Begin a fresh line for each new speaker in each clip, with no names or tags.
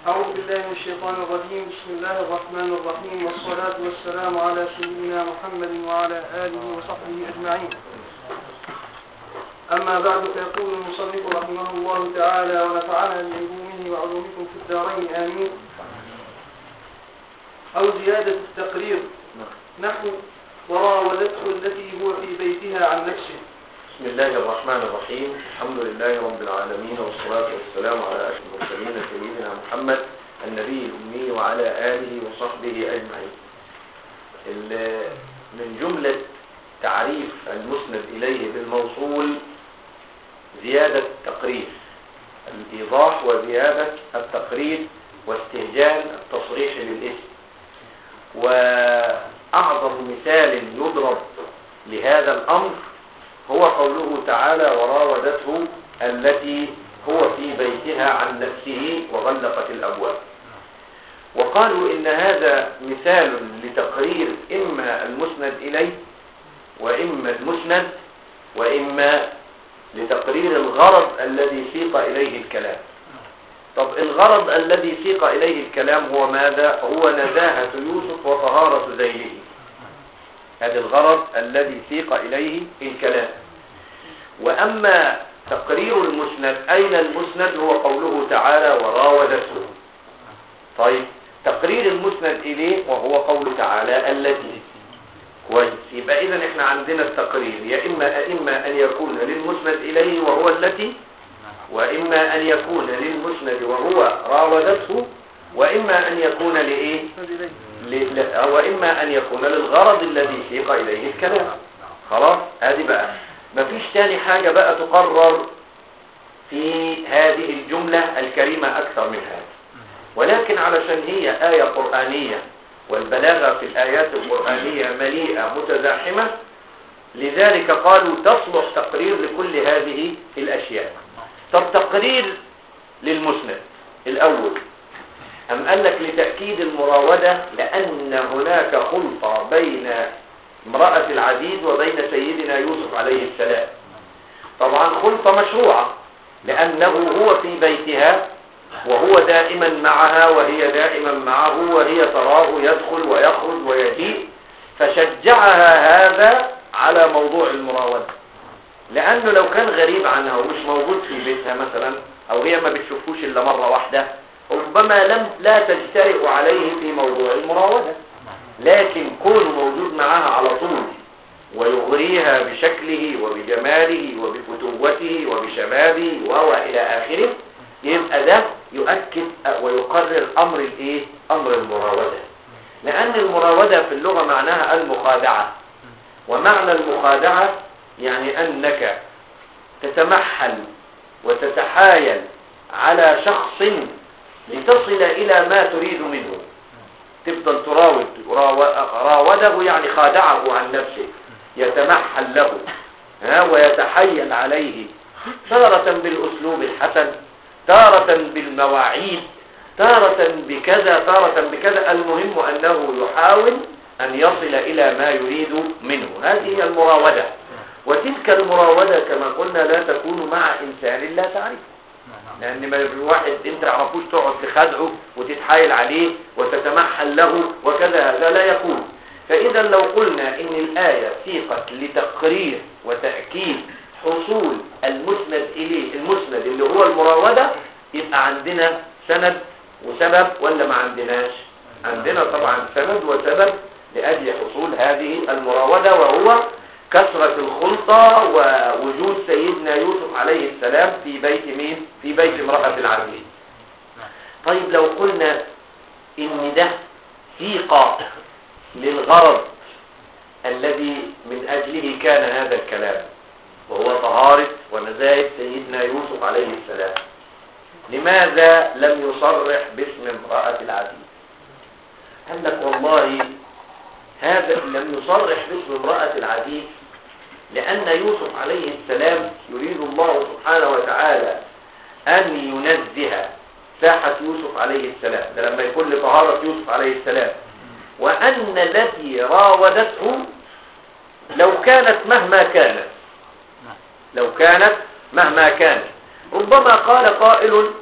أعوذ بالله من الشيطان الرجيم بسم الله الرحمن الرحيم والصلاة والسلام على سيدنا محمد وعلى آله وصحبه أجمعين أما بعد فيقول المصنف رحمه الله تعالى ونفعنا بعلومه وعلومكم في الدارين آمين أو زيادة التقرير نحو وراودته التي هو في بيتها عن نفسه
بسم الله الرحمن الرحيم الحمد لله رب العالمين والصلاة والسلام على أشرف المرسلين سيدنا محمد النبي الأمي وعلى آله وصحبه أجمعين ال- من جملة تعريف المسند إليه بالموصول زيادة التقرير الإيضاح وزيادة التقرير واستهجان التصريح بالاسم وأعظم مثال يضرب لهذا الأمر هو قوله تعالى وراودته التي هو في بيتها عن نفسه وغلقت الأبواب وقالوا إن هذا مثال لتقرير إما المسند إليه وإما المسند وإما لتقرير الغرض الذي سيق إليه الكلام طب الغرض الذي سيق إليه الكلام هو ماذا؟ هو نزاهة يوسف وطهارة ذيله هذا الغرض الذي سيق إليه الكلام وأما تقرير المسند أين المسند هو قوله تعالى وراودته طيب تقرير المسند إليه وهو قوله تعالى التي كويس يبقى إذا إحنا عندنا التقرير يا إما إما أن يكون للمسند إليه وهو التي وإما أن يكون للمسند وهو راودته وإما أن يكون لإيه ل- ل- وإما أن يكون للغرض الذي سيق إليه الكلام خلاص هذه بقى مفيش تاني حاجة بقى تقرر في هذه الجملة الكريمة أكثر من هذا ولكن علشان هي آية قرآنية والبلاغة في الآيات القرآنية مليئة متزاحمة لذلك قالوا تصلح تقرير لكل هذه الأشياء طب تقرير للمسند الأول أم قال لك لتأكيد المراودة لأن هناك خلطة بين امرأة العزيز وبين سيدنا يوسف عليه السلام طبعا خلطة مشروعة لأنه هو في بيتها وهو دائما معها وهي دائما معه وهي تراه يدخل ويخرج ويجيء فشجعها هذا على موضوع المراودة لأنه لو كان غريب عنها ومش موجود في بيتها مثلا أو هي ما بتشوفوش إلا مرة واحدة ربما لم لا تجترئ عليه في موضوع المراودة لكن كونه موجود معها على طول ويغريها بشكله وبجماله وبفتوته وبشبابه وهو إلى آخره يبقى ده يؤكد ويقرر أمر الإيه؟ أمر المراودة لأن المراودة في اللغة معناها المخادعة ومعنى المخادعة يعني أنك تتمحل وتتحايل على شخص لتصل إلى ما تريد منه تفضل تراود راوده يعني خادعه عن نفسه يتمحل له ها ويتحيل عليه تارة بالأسلوب الحسن تارة بالمواعيد تارة بكذا تارة بكذا المهم أنه يحاول أن يصل إلى ما يريد منه هذه هي المراودة وتلك المراودة كما قلنا لا تكون مع إنسان لا تعرفه لأن ما في واحد أنت تعرفوش تقعد تخدعه وتتحايل عليه وتتمحل له وكذا هذا لا يكون فإذا لو قلنا إن الآية سيقت لتقرير وتأكيد حصول المسند إليه المسند اللي هو المراودة يبقى عندنا سند وسبب ولا ما عندناش عندنا طبعا سند وسبب لأجل حصول هذه المراودة وهو كثرة الخلطة ووجود سيدنا يوسف عليه السلام في بيت مين؟ في بيت امرأة العزيز طيب لو قلنا إن ده سيقة للغرض الذي من أجله كان هذا الكلام وهو طهارة ونزاهة سيدنا يوسف عليه السلام لماذا لم يصرح باسم امرأة العزيز قال لك والله هذا لم يصرح باسم امرأة العزيز لأن يوسف عليه السلام يريد الله سبحانه وتعالى أن ينزه ساحة يوسف عليه السلام ده لما يكون لطهارة يوسف عليه السلام وأن التي راودته لو كانت مهما كانت لو كانت مهما كانت ربما قال قائل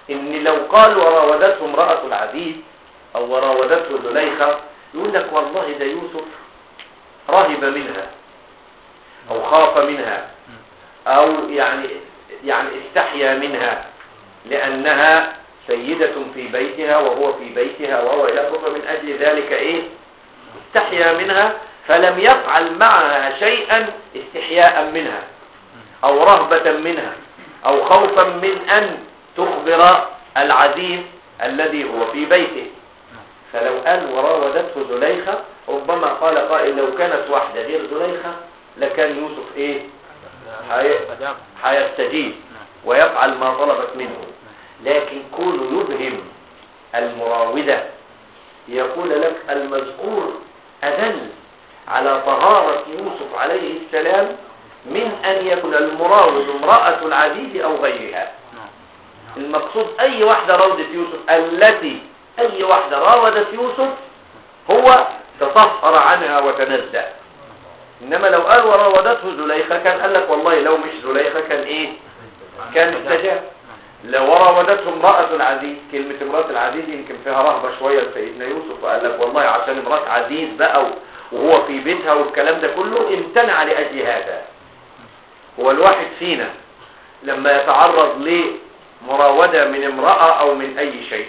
ان لو قال وراودته امرأة العزيز او وراودته زليخة يقول لك والله ده يوسف رهب منها او خاف منها او يعني يعني استحيا منها لانها سيدة في بيتها وهو في بيتها وهو يأخذ من اجل ذلك ايه استحيا منها فلم يفعل معها شيئا استحياء منها او رهبة منها او خوفا من ان تخبر العزيز الذي هو في بيته فلو قال وراودته زليخة ربما قال قائل لو كانت واحدة غير زليخة لكان يوسف ايه هي- هيستجيب ويفعل ما طلبت منه لكن كونه يبهم المراودة يقول لك المذكور أدل على طهارة يوسف عليه السلام من أن يكون المراود امرأة العزيز أو غيرها المقصود أي واحدة راودت يوسف التي أي واحدة راودت يوسف هو تطهر عنها وتنزه إنما لو قال وراودته زليخة كان قال لك والله لو مش زليخة كان إيه كان استجاب لو راودته امرأة العزيز كلمة امرأة العزيز يمكن فيها رهبة شوية لسيدنا يوسف وقال لك والله عشان امرأة عزيز بقى وهو في بيتها والكلام ده كله امتنع لأجل هذا هو الواحد فينا لما يتعرض لمراودة من امرأة أو من أي شيء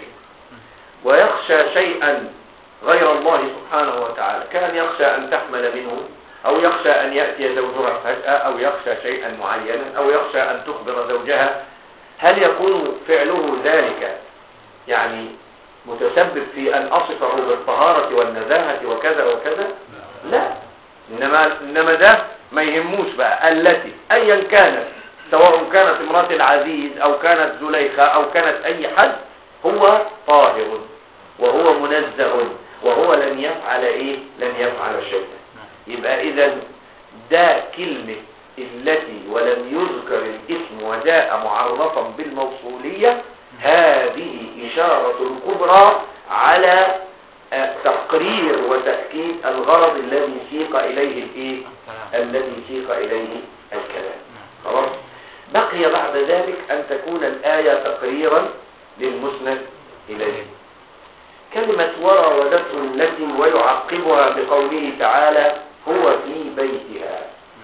ويخشى شيئا غير الله سبحانه وتعالى كان يخشى أن تحمل منه أو يخشى أن يأتي زوجها فجأة أو يخشى شيئا معينا أو يخشى أن تخبر زوجها هل يكون فعله ذلك يعني متسبب في أن أصفه بالطهارة والنزاهة وكذا وكذا لا إنما, إنما ده ما يهموش بقى التي أيا كانت سواء كانت امرأة العزيز أو كانت زليخة أو كانت أي حد هو طاهر وهو منزه وهو لن يفعل إيه لن يفعل شيئا يبقى إذا ده كلمة التي ولم يذكر الاسم وجاء معرفا بالموصولية هذه إشارة كبرى على آه، تقرير وتأكيد الغرض الذي سيق إليه الإيه؟ الذي سيق إليه الكلام خلاص بقي بعد ذلك أن تكون الآية تقريرا للمسند إليه كلمة وراودته التي ويعقبها بقوله تعالى هو في بيتها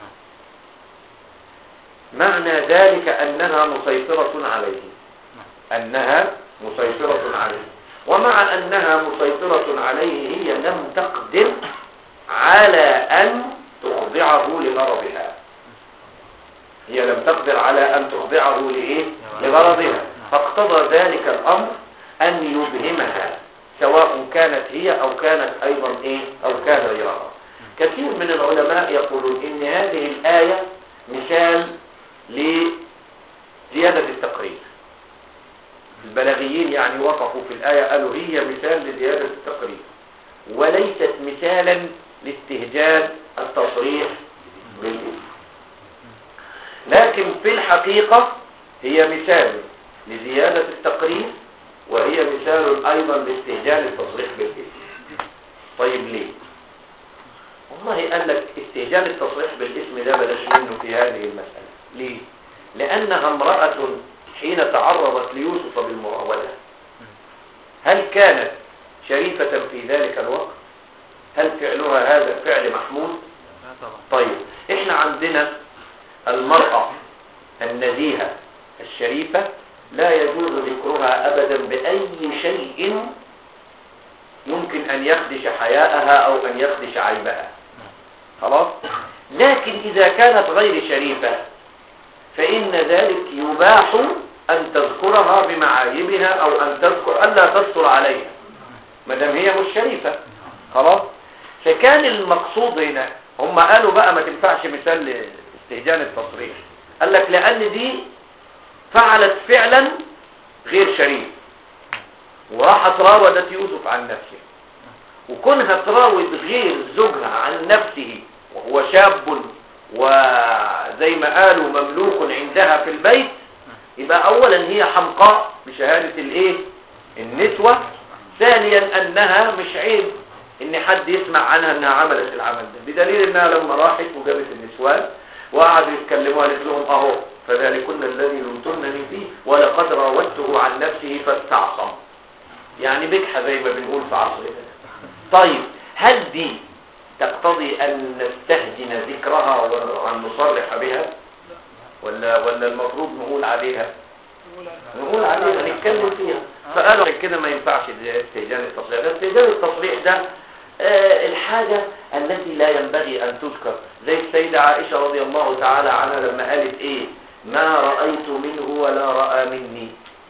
معنى ذلك أنها مسيطرة عليه أنها مسيطرة عليه ومع أنها مسيطرة عليه هي لم تقدر على أن تخضعه لغرضها هي لم تقدر على أن تخضعه لإيه؟ لغرضها فاقتضى ذلك الأمر أن يبهمها سواء كانت هي أو كانت أيضا إيه؟ أو كان غيرها كثير من العلماء يقولون إن هذه الآية مثال لزيادة التقرير البلاغيين يعني وقفوا في الآية قالوا هي مثال لزيادة التقرير وليست مثالا لاستهجان التصريح بالاسم لكن في الحقيقة هي مثال لزيادة التقرير وهي مثال أيضا لاستهجان التصريح بالاسم طيب ليه والله قال لك استهجان التصريح بالاسم ده بلاش منه في هذه المسألة ليه لأنها امرأة حين تعرضت ليوسف بالمراودة هل كانت شريفة في ذلك الوقت هل فعلها هذا فعل محمود طيب احنا عندنا المرأة النزيهة الشريفة لا يجوز ذكرها أبدا بأي شيء يمكن أن يخدش حياءها أو أن يخدش عيبها خلاص لكن إذا كانت غير شريفة فإن ذلك يباح أن تذكرها بمعايبها أو أن تذكر ألا تستر عليها ما دام هي مش شريفة خلاص فكان المقصود هنا هم قالوا بقى ما تنفعش مثال لاستهجان التصريح قال لك لأن دي فعلت فعلا غير شريف وراحت راودت يوسف عن نفسه وكونها تراود غير زوجها عن نفسه وهو شاب وزي ما قالوا مملوك عندها في البيت يبقى اولا هي حمقاء بشهادة الايه النسوة ثانيا انها مش عيب ان حد يسمع عنها انها عملت العمل ده بدليل انها لما راحت وجابت النسوان وقعدوا يتكلموا قالت لهم اهو فذلكن الذي لمتنني فيه ولقد راودته عن نفسه فاستعصم يعني بجحة زي ما بنقول في عصرنا طيب هل دي تقتضي ان نستهجن ذكرها وان نصرح بها ولا ولا المفروض نقول عليها نقول عليها نتكلم فيها فقالوا كده ما ينفعش استهجان التصريح ده استهجان التصريح ده آه الحاجة التي لا ينبغي أن تذكر زي السيدة عائشة رضي الله تعالى عنها لما قالت إيه ما رأيت منه ولا رأى مني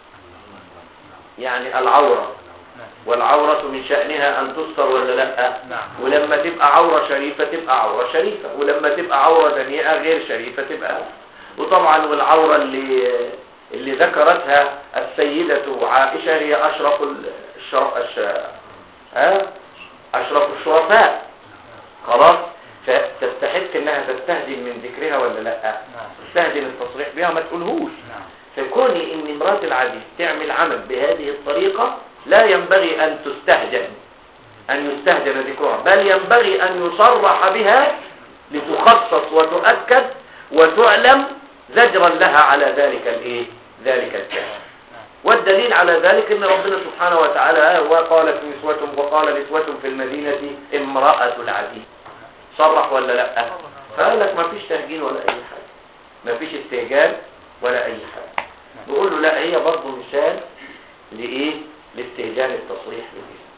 يعني العورة والعورة من شأنها أن تستر ولا لا ولما تبقى عورة شريفة تبقى عورة شريفة ولما تبقى عورة دنيئة غير شريفة تبقى وطبعا والعورة اللي اللي ذكرتها السيدة عائشة هي أشرف الشرف الش... ها؟ أشرف الشرفاء خلاص فتستحق انها تستهدن من ذكرها ولا لا تستهدن التصريح بها ما تقولهوش فكوني ان امرأة العزيز تعمل عمل بهذه الطريقة لا ينبغي ان تستهجن ان يستهجن ذكرها بل ينبغي ان يصرح بها لتخصص وتؤكد وتعلم زجرا لها على ذلك الايه ذلك الكلام والدليل على ذلك ان ربنا سبحانه وتعالى وقالت نسوة وقال نسوة في المدينة امرأة العزيز صرح ولا لا فقال لك ما فيش تهجين ولا اي حاجة ما فيش استهجان ولا اي حاجة نقول له لا هي برضه مثال لايه لاستهجان التصريح بالاسم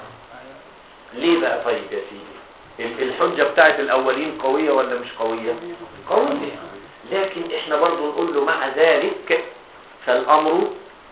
ليه بقى طيب يا سيدي الحجة بتاعت الاولين قوية ولا مش قوية قوية لكن احنا برضه نقول له مع ذلك فالامر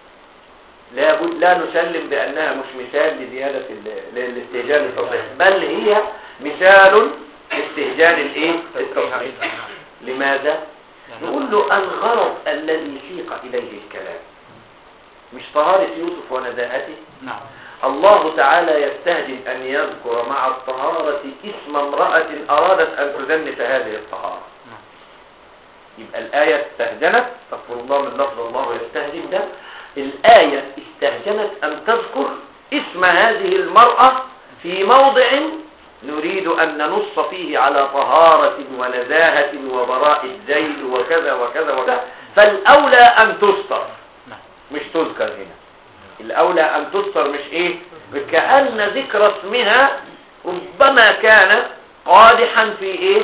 لابد لا نسلم بانها مش مثال لزيادة الاستهجان التصريح بل هي مثال استهجان الايه التصريح لماذا نقول له الغرض الذي سيق اليه الكلام مش طهارة يوسف ونزاهته
نعم
الله تعالى يستهدف ان يذكر مع الطهارة اسم امرأة ارادت ان تذنب هذه الطهارة
نعم
يبقى الآية استهجنت استغفر الله من لفظ الله يستهجن ده الآية استهجنت أن تذكر اسم هذه المرأة في موضع نريد أن ننص فيه على طهارة ونزاهة وبراء الذيل وكذا وكذا وكذا فالأولى أن تستر
نعم
مش تذكر هنا الأولى أن تستر مش إيه كأن ذكر اسمها ربما كان قادحا في إيه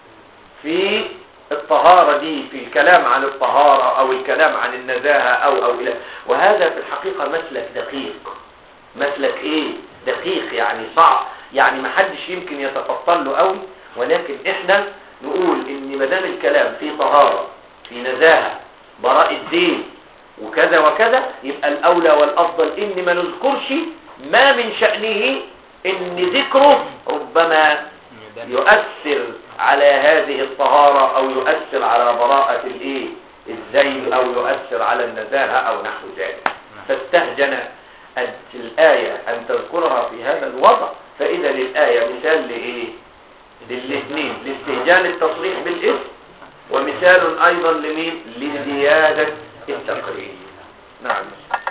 في الطهارة دي في الكلام عن الطهارة أو الكلام عن النزاهة أو أو إلى وهذا في الحقيقة مسلك دقيق مسلك إيه دقيق يعني صعب يعني ما حدش يمكن يتفطن له قوي ولكن إحنا نقول إن ما دام الكلام في طهارة في نزاهة براء الدين وكذا وكذا يبقى الأولى والأفضل إن ما نذكرش ما من شأنه إن ذكره ربما يؤثر على هذه الطهارة او يؤثر على براءة الايه الزين او يؤثر على النزاهة او نحو ذلك فاستهجن الآية ان تذكرها في هذا الوضع فاذا الآية مثال لايه للاثنين لاستهجان التصريح بالاسم ومثال ايضا لمين لزيادة التقرير نعم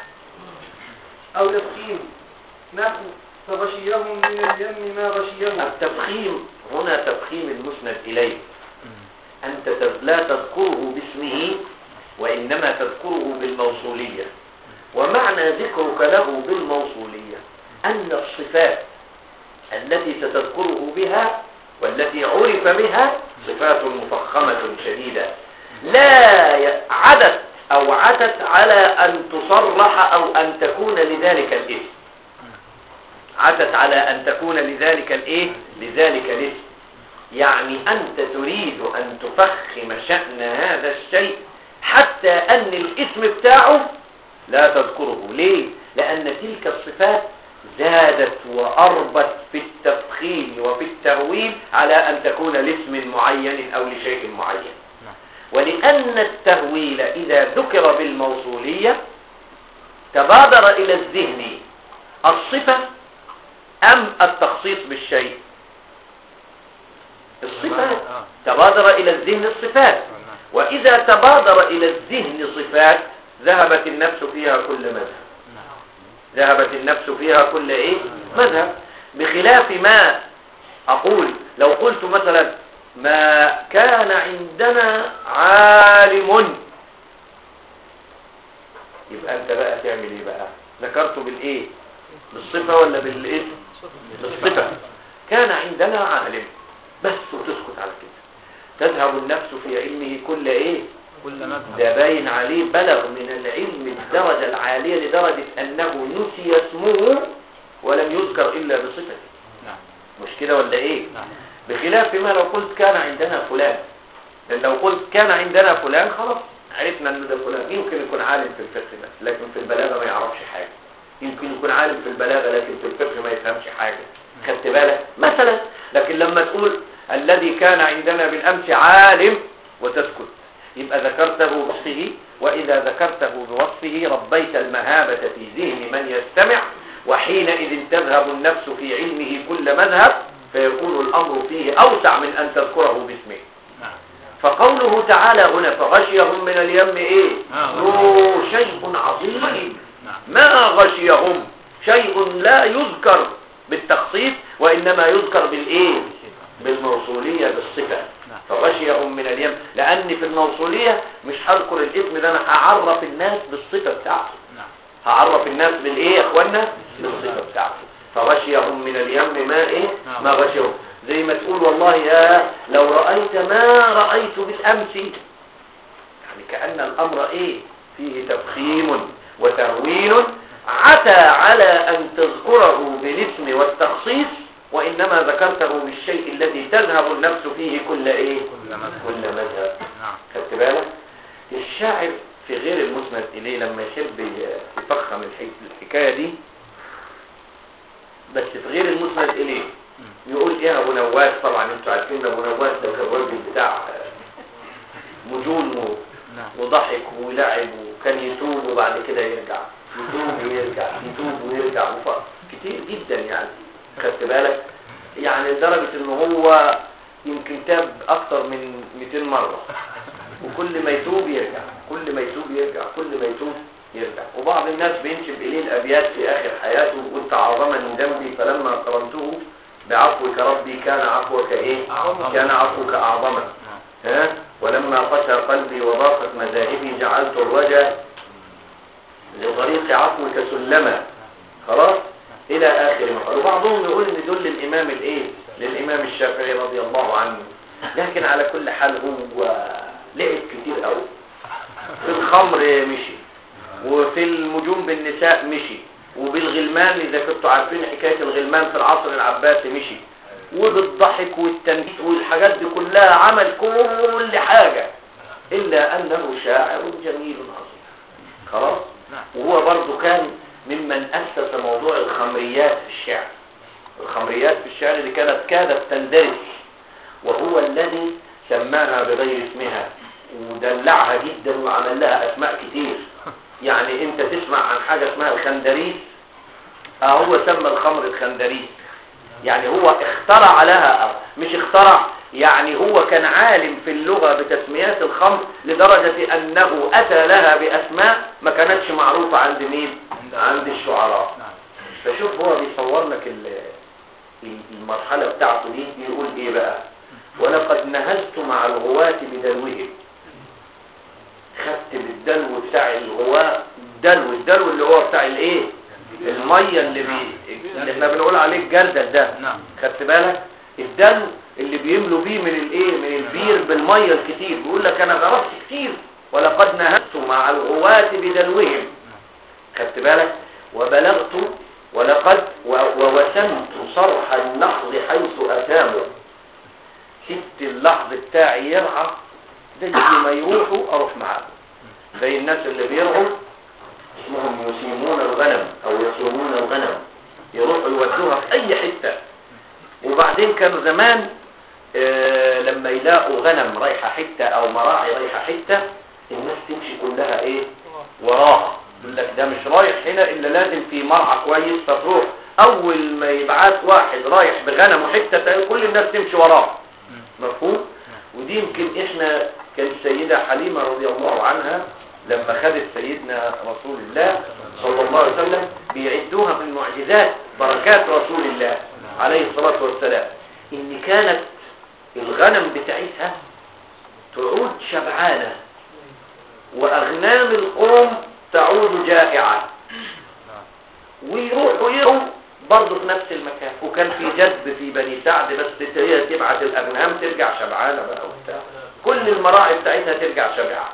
أو تفخيم نحو فغشيهم من اليم ما غشيهم
التفخيم هنا تفخيم المسند إليه أنت تذ- لا تذكره باسمه وإنما تذكره بالموصولية ومعنى ذكرك له بالموصولية أن الصفات التي ستذكره بها والتي عرف بها صفات مفخمة شديدة لا ي- عدت أو عتت على أن تصرح أو أن تكون لذلك الاسم عتت على أن تكون لذلك الإيه؟ لذلك الاسم يعني أنت تريد أن تفخم شأن هذا الشيء حتى أن الاسم بتاعه لا تذكره ليه؟ لأن تلك الصفات زادت وأربت في التفخيم وفي الترويج على أن تكون لاسم معين أو لشيء معين
نعم.
ولأن التهويل إذا ذكر بالموصولية تبادر إلى الذهن الصفة أم التخصيص بالشيء الصفات
آه.
تبادر إلى الذهن الصفات
نعم.
وإذا تبادر إلى الذهن صفات ذهبت النفس فيها كل مذهب
نعم.
ذهبت النفس فيها كل إيه مذهب بخلاف ما أقول لو قلت مثلا ما كان عندنا عالم يبقى انت بقى تعمل ايه بقى ذكرته بالايه بالصفة ولا بالاسم بالصفة كان عندنا عالم بس وتسكت على كده تذهب النفس في علمه كل ايه
كل مذهب
ده باين عليه بلغ من العلم الدرجة العالية لدرجة أنه نسي اسمه ولم يذكر إلا بصفته
نعم
مش كده ولا إيه
نعم
بخلاف ما لو قلت كان عندنا فلان لأن لو قلت كان عندنا فلان خلاص عرفنا أنه ده فلان يمكن يكون عالم في الفقه بس لكن في البلاغة ما يعرفش حاجة يمكن يكون عالم في البلاغة لكن في الفقه ما يفهمش حاجة خدت بالك مثلا لكن لما تقول الذي كان عندنا بالأمس عالم وتسكت يبقى ذكرته بوصفه وإذا ذكرته بوصفه ربيت المهابة في ذهن من يستمع وحينئذ تذهب النفس في علمه كل مذهب فيكون الأمر فيه أوسع من أن تذكره باسمه
نعم
فقوله تعالى هنا فغشيهم من اليم إيه
آه.
أوه، شيء عظيم
نعم
ما غشيهم شيء لا يذكر بالتخصيص وإنما يذكر بالإيه بالموصولية بالصفة
نعم.
فغشيهم من اليم لأن في الموصولية مش هذكر الاسم ده أنا هعرف الناس بالصفة بتاعته
نعم
هعرف الناس بالإيه يا إخوانا بالصفة بتاعته فغشيهم من اليم ما إيه
نعم.
ما غشيهم زي ما تقول والله يا لو رأيت ما رأيت بالأمس يعني كأن الأمر إيه فيه تفخيم وتهوين عتى على أن تذكره بالاسم والتخصيص وإنما ذكرته بالشيء الذي تذهب النفس فيه كل إيه
كل مذهب.
كل مذهب
نعم
خدت بالك الشاعر في غير المسند إليه لما يحب يفخم الحك- الحكاية دي بس في غير المسند إليه
مم.
يقول ايه ابو نواس طبعا انتوا عارفين ابو نواس ده كان راجل بتاع مجون و-
نعم
وضحك ولعب وكان يتوب وبعد كده يرجع يتوب ويرجع يتوب ويرجع وف- كتير جدا يعني خدت بالك يعني لدرجة ان هو يمكن تاب اكتر من 200 مرة وكل ما يتوب يرجع كل ما يتوب يرجع كل ما يتوب يرجع وبعض الناس بينشب اليه الابيات في اخر حياته وقلت عظمني ذنبي فلما قرنته بعفوك ربي كان عفوك ايه
أعظم.
كان عفوك اعظما
نعم
ها ولما قسى قلبي وضاقت مذاهبي جعلت الرجا لطريق عفوك سلما خلاص الى اخر ما قال وبعضهم يقول ان دول للامام الايه للامام الشافعي رضي الله عنه لكن على كل حال هو لعب كتير قوي في الخمر مشي وفي النجوم بالنساء مشي وبالغلمان اذا كنتوا عارفين حكايه الغلمان في العصر العباسي مشي وبالضحك والتنبيه والحاجات دي كلها عمل كل حاجه الا انه شاعر جميل عظيم خلاص
نعم
وهو برضو كان ممن أسس موضوع الخمريات في الشعر الخمريات في الشعر اللي كانت كادت تندرس وهو الذي سماها بغير اسمها ودلعها جدا وعمل لها أسماء كتير يعني انت تسمع عن حاجة اسمها الخندريس اه هو سمى الخمر الخندريس يعني هو اخترع لها مش اخترع يعني هو كان عالم في اللغة بتسميات الخمر لدرجة أنه أتى لها بأسماء ما كانتش معروفة عند مين عند الشعراء
نعم
فشوف هو بيصور لك ال- ال- المرحلة بتاعته دي بيقول ايه بقى ولقد نهزت مع الغواة بدلوهم خدت بالدلو بتاع الغواة الدلو الدلو اللي هو بتاع الايه المية اللي بي اللي احنا بنقول عليه الجردل ده
نعم
خدت بالك الدلو اللي بيملوا بيه من الايه من البير بالميه الكتير بيقول لك انا غرفت كتير ولقد نهزت مع الغواة بدلوهم خدت بالك وبلغت ولقد و- ووسمت صرح اللحظ حيث اتاموا سبت اللحظ بتاعي يرعى زي ما يروحوا اروح معاهم زي الناس اللي بيرعوا اسمهم يسيمون الغنم او يصومون الغنم يروحوا يودوها في اي حته وبعدين كانوا زمان آه، لما يلاقوا غنم رايحة حتة او مراعي رايحة حتة الناس تمشي كلها ايه وراها يقول لك ده مش رايح هنا الا لازم في مرعى كويس فتروح اول ما يبعت واحد رايح بغنم حتة تاني كل الناس تمشي وراه مفهوم ودي يمكن احنا كانت السيدة حليمة رضي الله عنها لما خدت سيدنا رسول الله صلى الله عليه وسلم بيعدوها من معجزات بركات رسول الله عليه الصلاة والسلام ان كانت الغنم بتاعتها تعود شبعانة وأغنام القوم تعود جائعة ويروحوا يروا برضه في نفس المكان وكان في جذب في بني سعد بس هي تبعت الأغنام ترجع شبعانة بقى وبتاع كل المراعي بتاعتها ترجع شبعانة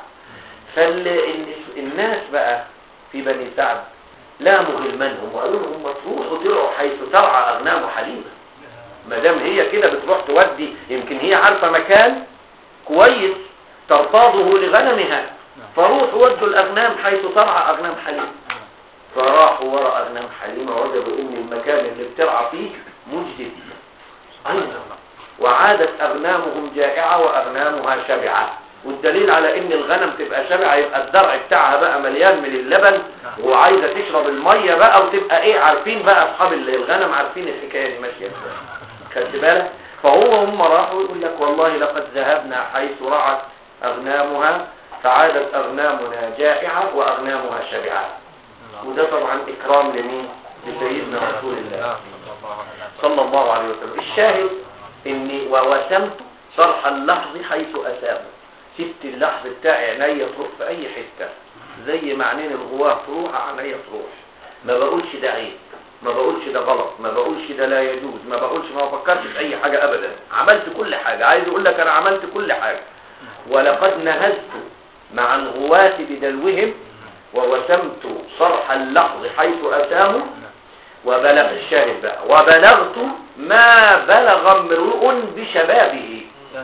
فالناس بقى في بني سعد لاموا غلمانهم وقالوا لهم تروحوا ترعوا حيث ترعى أغنام حليمة ما دام هي كده بتروح تودي يمكن هي عارفة مكان كويس ترتاضه لغنمها فروحوا ودوا الأغنام حيث ترعى أغنام حليمة فراحوا وراء أغنام حليمة وجدوا إن المكان اللي بترعى فيه مجدد أيضا وعادت أغنامهم جائعة وأغنامها شبعة والدليل على ان الغنم تبقى شبعة يبقى الدرع بتاعها بقى مليان من اللبن وعايزة تشرب المية بقى وتبقى ايه عارفين بقى اصحاب الغنم عارفين الحكاية دي ماشية ازاي خدت بالك فهو هم راحوا يقول لك والله لقد ذهبنا حيث رعت اغنامها فعادت اغنامنا جائعة واغنامها شبعة وده طبعا اكرام لمين لسيدنا رسول الله صلى الله عليه وسلم الشاهد اني ووسمت صرح اللحظ حيث اسامه سبت اللحظ بتاعي عينيا تروح في اي حتة زي ما عينين الغواه تروح عينيا تروح ما بقولش ده عيب ما بقولش ده غلط ما بقولش ده لا يجوز ما بقولش ما بفكرش في اي حاجة ابدا عملت كل حاجة عايز اقول لك انا عملت كل حاجة ولقد نهزت مع الغواة بدلوهم ووسمت صرح اللحظ حيث اتاه وبلغ الشاهد بقى وبلغت ما بلغ امرؤ بشبابه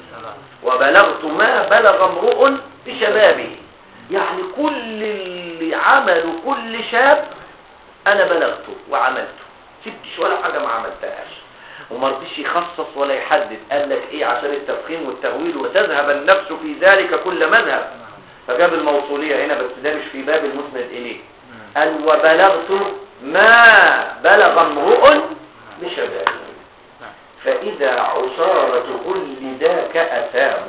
وبلغت ما بلغ امرؤ بشبابه يعني كل اللي عمله كل شاب انا بلغته وعملته سبتش ولا حاجة ما عملتهاش وما رضيش يخصص ولا يحدد قال لك ايه عشان التفخيم والتهويل وتذهب النفس في ذلك كل مذهب فجاب الموصولية هنا بس ده مش في باب المسند اليه قال وبلغت ما بلغ امرؤ بشبابه فإذا عصارة كل ذاك أثام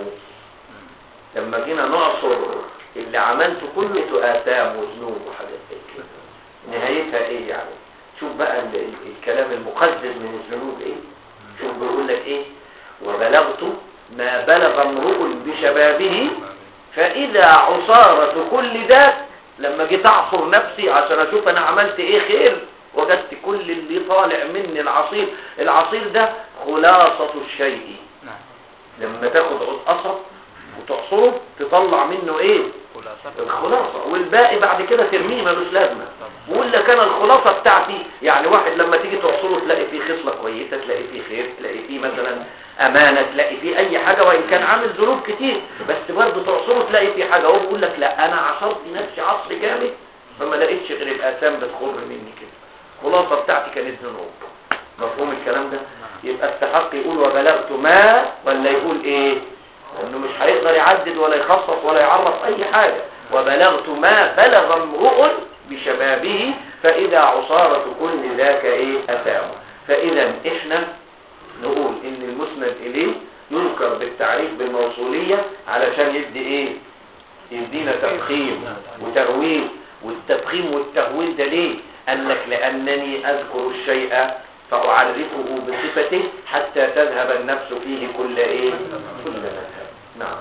لما جينا نعصر اللي عملته كله آثام وذنوب وحاجات زي كده نهايتها ايه يعني شوف بقى ال ال الكلام المقدس من الذنوب ايه شوف بيقول لك ايه وبلغت ما بلغ امرؤ بشبابه فإذا عصارة كل ذاك لما جيت اعصر نفسي عشان اشوف انا عملت ايه خير وجدت كل اللي طالع مني العصير العصير ده خلاصة الشيء لما تاخد عود قصب وتعصره تطلع منه ايه الخلاصة والباقي بعد كده ترميه ملوش لازمة بقول لك انا الخلاصة بتاعتي يعني واحد لما تيجي تعصره تلاقي فيه خصلة كويسة تلاقي فيه خير تلاقي فيه مثلا امانة تلاقي فيه اي حاجة وان كان عامل ذنوب كتير بس برضه تعصره تلاقي فيه حاجة هو بيقول لك لا انا عصرت نفسي عصر جامد فما لقيتش غير الآثام بتخر مني كده الخلاصة بتاعتي كانت ذنوب مفهوم الكلام ده يبقى استحق يقول وبلغت ما ولا يقول ايه لانه مش هيقدر يعدد ولا يخصص ولا يعرف اي حاجة وبلغت ما بلغ امرؤ بشبابه فاذا عصارة كل ذاك ايه اثام فاذا احنا نقول ان المسند اليه يذكر بالتعريف بالموصولية علشان يدي ايه يدينا تفخيم وتغويل والتفخيم والتهويل ده ليه قال لك لانني اذكر الشيء فأعرفه بصفته حتى تذهب النفس فيه كل ايه كل مذهب نعم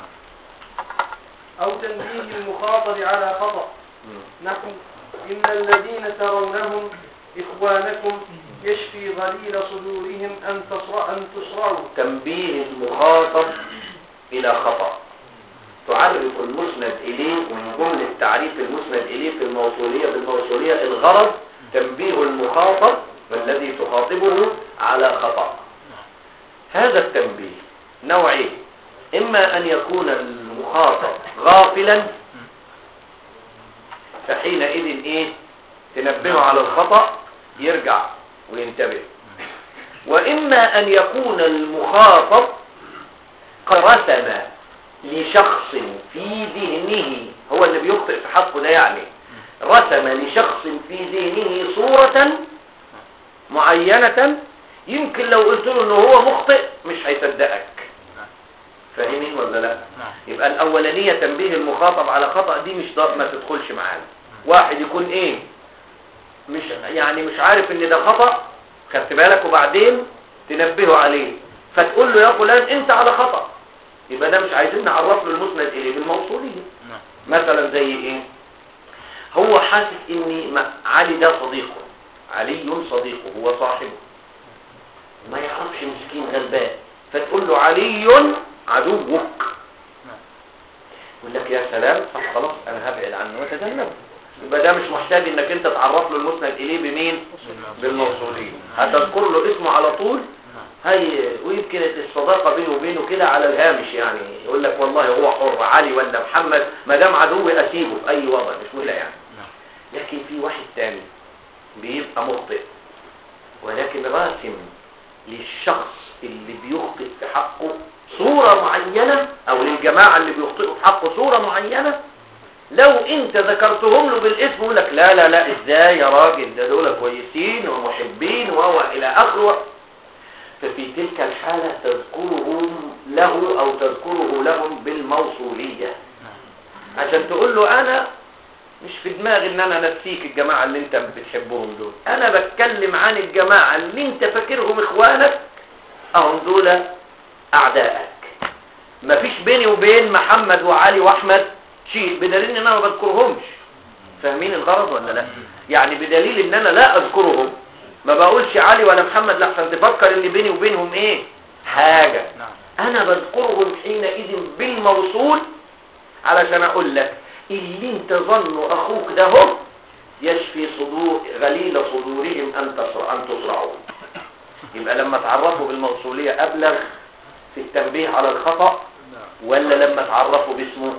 أو تنبيه المخاطب على خطأ نحو إن الذين ترونهم إخوانكم يشفي غليل صدورهم أن تصرع أن تصرعوا
تنبيه المخاطب إلى خطأ تعرف المسند إليه ومن جملة تعريف المسند إليه في الموصولية بالموصولية الغرض تنبيه المخاطب والذي تخاطبه على خطأ هذا التنبيه نوعين إما أن يكون المخاطب غافلا فحينئذ إيه تنبهه على الخطأ يرجع وينتبه وإما أن يكون المخاطب قرسم لشخص في ذهنه هو اللي بيخطئ في حقه ده يعني رسم لشخص في ذهنه صورة معينة يمكن لو قلت له انه هو مخطئ مش هيصدقك فاهمين ولا لا يبقى الاولانية تنبيه المخاطب على خطأ دي مش ضرب ما تدخلش معانا واحد يكون ايه مش يعني مش عارف ان ده خطأ خدت بالك وبعدين تنبهه عليه فتقول له يا فلان انت على خطأ يبقى ده مش عايزين نعرف له المسند اليه بالموصوليه
نعم
مثلا زي ايه هو حاسس ان ما- علي ده صديقه علي صديقه هو صاحبه ما يعرفش مسكين غلبان فتقول له علي عدوك يقول لك يا سلام طب خلاص انا هبعد عنه واتجنبه يبقى ده مش محتاج انك انت تعرف له المسند اليه بمين بالموصوليه هتذكر له اسمه على طول
نعم
هي ويمكن الصداقة بينه وبينه كده على الهامش يعني يقول لك والله هو حر علي ولا محمد ما دام عدوي اسيبه في اي وضع مش مشكلة يعني
نعم
لكن في واحد تاني بيبقى مخطئ ولكن راسم للشخص اللي بيخطئ في حقه صورة معينة او للجماعة اللي بيخطئوا في حقه صورة معينة لو انت ذكرتهم له بالاسم يقول لك لا لا لا ازاي يا راجل ده دول كويسين ومحبين وهو الى اخره ففي تلك الحالة تذكرهم له او تذكره لهم بالموصولية
نعم
عشان تقول له انا مش في دماغي ان انا نسيك الجماعة اللي انت بتحبهم دول انا بتكلم عن الجماعة اللي انت فاكرهم اخوانك اهم دول اعدائك مفيش بيني وبين محمد وعلي واحمد شيء بدليل ان انا ما بذكرهمش فاهمين الغرض ولا لا يعني بدليل ان انا لا اذكرهم ما بقولش علي ولا محمد لا عشان تفكر ان بيني وبينهم ايه حاجة
نعم
انا بذكرهم حينئذ بالموصول علشان اقول لك اللي انت ظنه اخوك ده هو يشفي صدور غليل صدورهم ان تصر ان تصرعوا يبقى لما تعرفوا بالموصولية ابلغ في التنبيه على الخطأ
نعم
ولا لما تعرفوا باسمه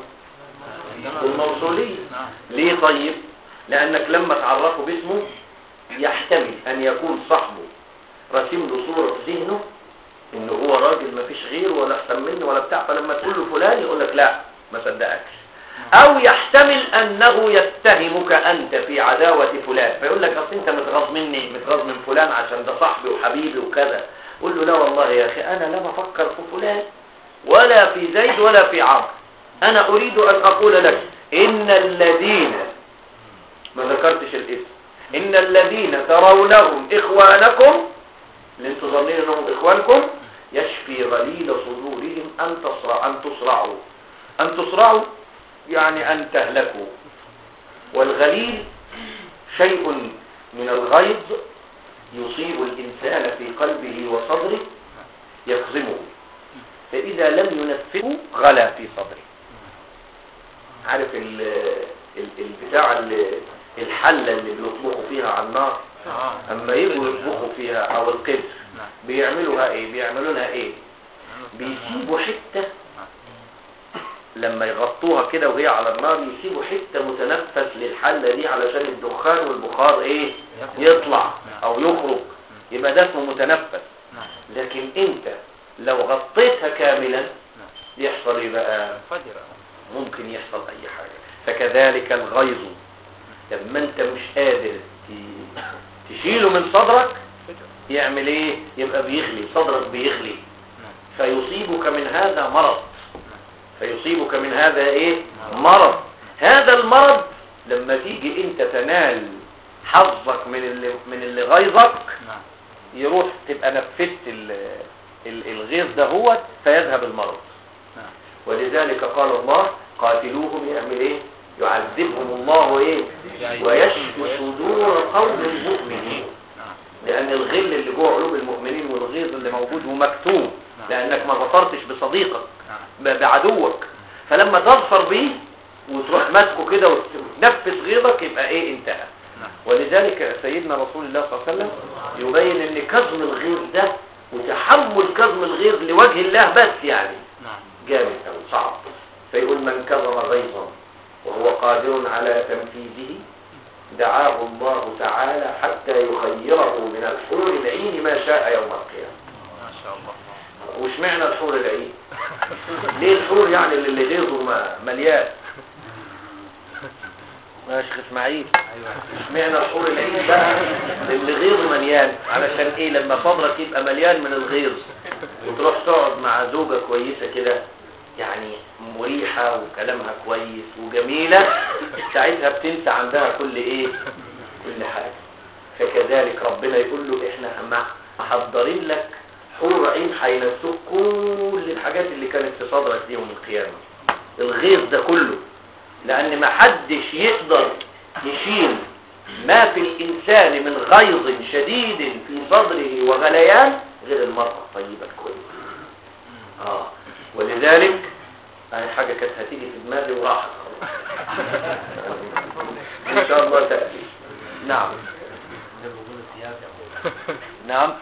بالموصولية
نعم
ليه طيب لانك لما تعرفه باسمه يحتمل ان يكون صاحبه رسم له صورة في ذهنه ان هو راجل ما فيش غيره ولا احسن منه ولا بتاع فلما تقول له فلان يقول لك لا ما صدقكش او يحتمل انه يتهمك انت في عداوة فلان فيقول لك اصل انت متغاظ مني متغاظ من فلان عشان ده صاحبي وحبيبي وكذا قول له لا والله يا اخي انا لا بفكر في فلان ولا في زيد ولا في عمرو انا اريد ان اقول لك ان الذين ما ذكرتش الاسم ان الذين ترونهم اخوانكم اللي انتوا ظنين انهم اخوانكم يشفي غليل صدورهم ان تصرع ان تصرعوا ان تصرعوا يعني ان تهلكوا والغليل شيء من الغيظ يصيب الانسان في قلبه وصدره يكظمه فاذا لم ينفذه غلا في صدره عارف ال ال البتاع ال- الحلة اللي بيطبخوا فيها على النار
آه.
اما يجوا يطبخوا فيها او القدر
نعم
بيعملوها ايه بيعملوا لها ايه بيسيبوا حتة لما يغطوها كده وهي على النار يسيبوا حتة متنفس للحلة دي علشان الدخان والبخار ايه يطلع او يخرج يبقى ده اسمه متنفس
نعم
لكن انت لو غطيتها كاملا
نعم
يحصل ايه بقى
فجر
ممكن يحصل اي حاجة فكذلك الغيظ لما انت مش قادر ت- تشيله من صدرك
فجر
يعمل ايه يبقى بيغلي صدرك بيغلي
نعم
فيصيبك من هذا مرض فيصيبك من هذا ايه
مرض.
مرض هذا المرض لما تيجي انت تنال حظك من اللي من اللي غيظك
نعم
يروح تبقى نفذت ال- ال- الغيظ ده هو فيذهب المرض
نعم
ولذلك قال الله قاتلوهم يعمل ايه يعذبهم الله ايه ويشفي صدور قوم المؤمنين
نعم
لان الغل اللي جوه قلوب المؤمنين والغيظ اللي موجود هو مكتوم لانك ما ظفرتش بصديقك
نعم
ب- بعدوك فلما تظفر بيه وتروح ماسكه كده وتنفس غيظك يبقى ايه انتهى
نعم
ولذلك سيدنا رسول الله صلى الله عليه وسلم يبين ان كظم الغيظ ده وتحمل كظم الغيظ لوجه الله بس يعني
نعم
جامد أو صعب فيقول من كظم غيظا وهو قادر على تنفيذه دعاه الله تعالى حتى يخيره من الحور العين ما شاء يوم القيامة
ما شاء الله
وش معنى الحور العين ليه الحور يعني اللي اللي غيظه ما- مليان يا شيخ اسماعيل
ايوه
اشمعنى الحور العين بقى اللي غيظه مليان علشان ايه لما صدرك يبقى مليان من الغيظ وتروح تقعد مع زوجة كويسة كده يعني مريحة وكلامها كويس وجميلة ساعتها بتنسى عندها كل ايه كل حاجة فكذلك ربنا يقول له احنا مع- محضرين لك حور عين هينسوك كل الحاجات اللي كانت في صدرك دي يوم القيامة الغيظ ده كله لأن ما حدش يقدر يشيل ما في الإنسان من غيظ شديد في صدره وغليان غير المرأة الطيبة الكويسة آه ولذلك هاي حاجة كانت هتيجي في دماغي وراحت خلاص إن شاء الله تأتي نعم نعم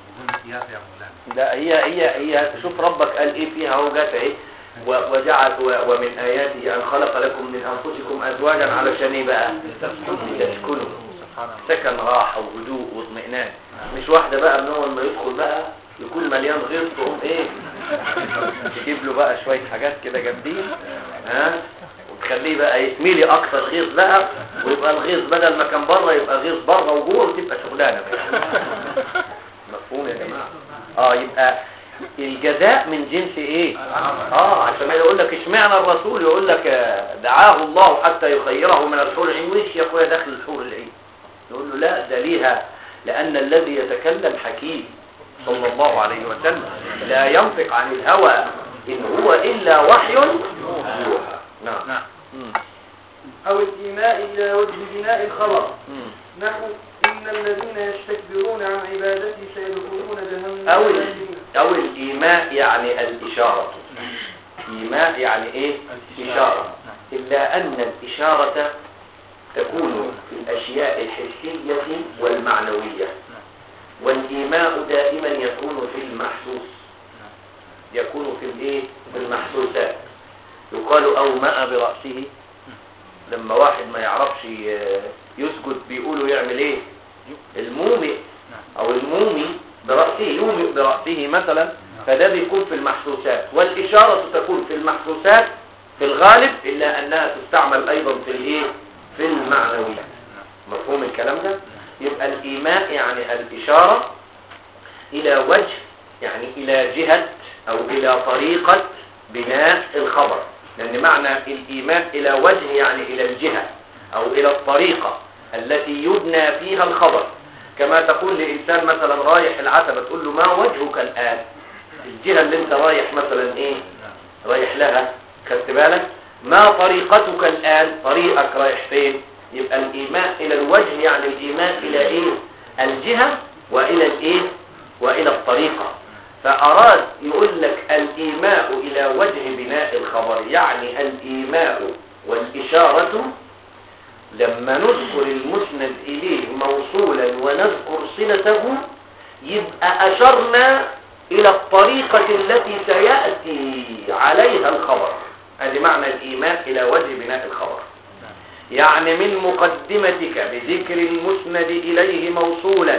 لا هي هي هي شوف ربك قال ايه فيها هو جات اهي و- وجعل و- ومن اياته ان خلق لكم من انفسكم ازواجا علشان ايه بقى لتسكنوا سكن راحه وهدوء واطمئنان مش واحده بقى من اول ما يدخل بقى يكون مليان غيظ تقوم ايه تجيب له بقى شويه حاجات كده جامدين ها وتخليه بقى يتميلي اكتر غيظ بقى ويبقى الغيظ بدل ما كان بره يبقى غيظ بره وجوه وتبقى شغلانه بقى مفهوم يا جماعه اه يبقى الجزاء من جنس ايه اه عشان ما يقول لك اشمعنى الرسول يقول لك آه، دعاه الله حتى يخيره من الحور العين وش يا اخويا داخل الحور العين نقول له لا ده ليها لان الذي يتكلم حكيم صلى الله عليه وسلم لا ينطق عن الهوى ان هو الا وحي يوحى نعم
نعم
مم.
أو الإيماء إلى وجه بناء الخبر
مم.
نحو إن الذين يستكبرون عن عبادتي سيدخلون جهنم
أو ال-
داخلين.
أو الإيماء يعني الإشارة إيماء يعني إيه؟ إشارة إلا أن الإشارة تكون في الأشياء الحسية والمعنوية والإيماء دائما يكون في المحسوس يكون في الإيه؟ في المحسوسات يقال أومأ برأسه لما واحد ما يعرفش ي- يسجد بيقولوا يعمل إيه؟ المومئ او المومي برأسه يومئ برأسه مثلا فده بيكون في المحسوسات والإشارة تكون في المحسوسات في الغالب إلا أنها تستعمل أيضا في الإيه؟ في المعنويات مفهوم الكلام ده؟ يبقى الإيماء يعني الإشارة إلى وجه يعني إلى جهة أو إلى طريقة بناء الخبر لأن معنى الإيماء إلى وجه يعني إلى الجهة أو إلى الطريقة التي يبنى فيها الخبر كما تقول لإنسان مثلا رايح العتبة تقول له ما وجهك الآن الجهة اللي انت رايح مثلا ايه رايح لها خدت بالك ما طريقتك الآن طريقك رايح فين يبقى الإيماء إلى الوجه يعني الإيماء إلى إيه الجهة وإلى الإيه وإلى الطريقة فأراد يقول لك الإيماء إلى وجه بناء الخبر يعني الإيماء والإشارة لما نذكر المسند إليه موصولا ونذكر صلته يبقى أشرنا إلى الطريقة التي سيأتي عليها الخبر هذه معنى الإيمان إلى وجه بناء الخبر يعني من مقدمتك بذكر المسند إليه موصولا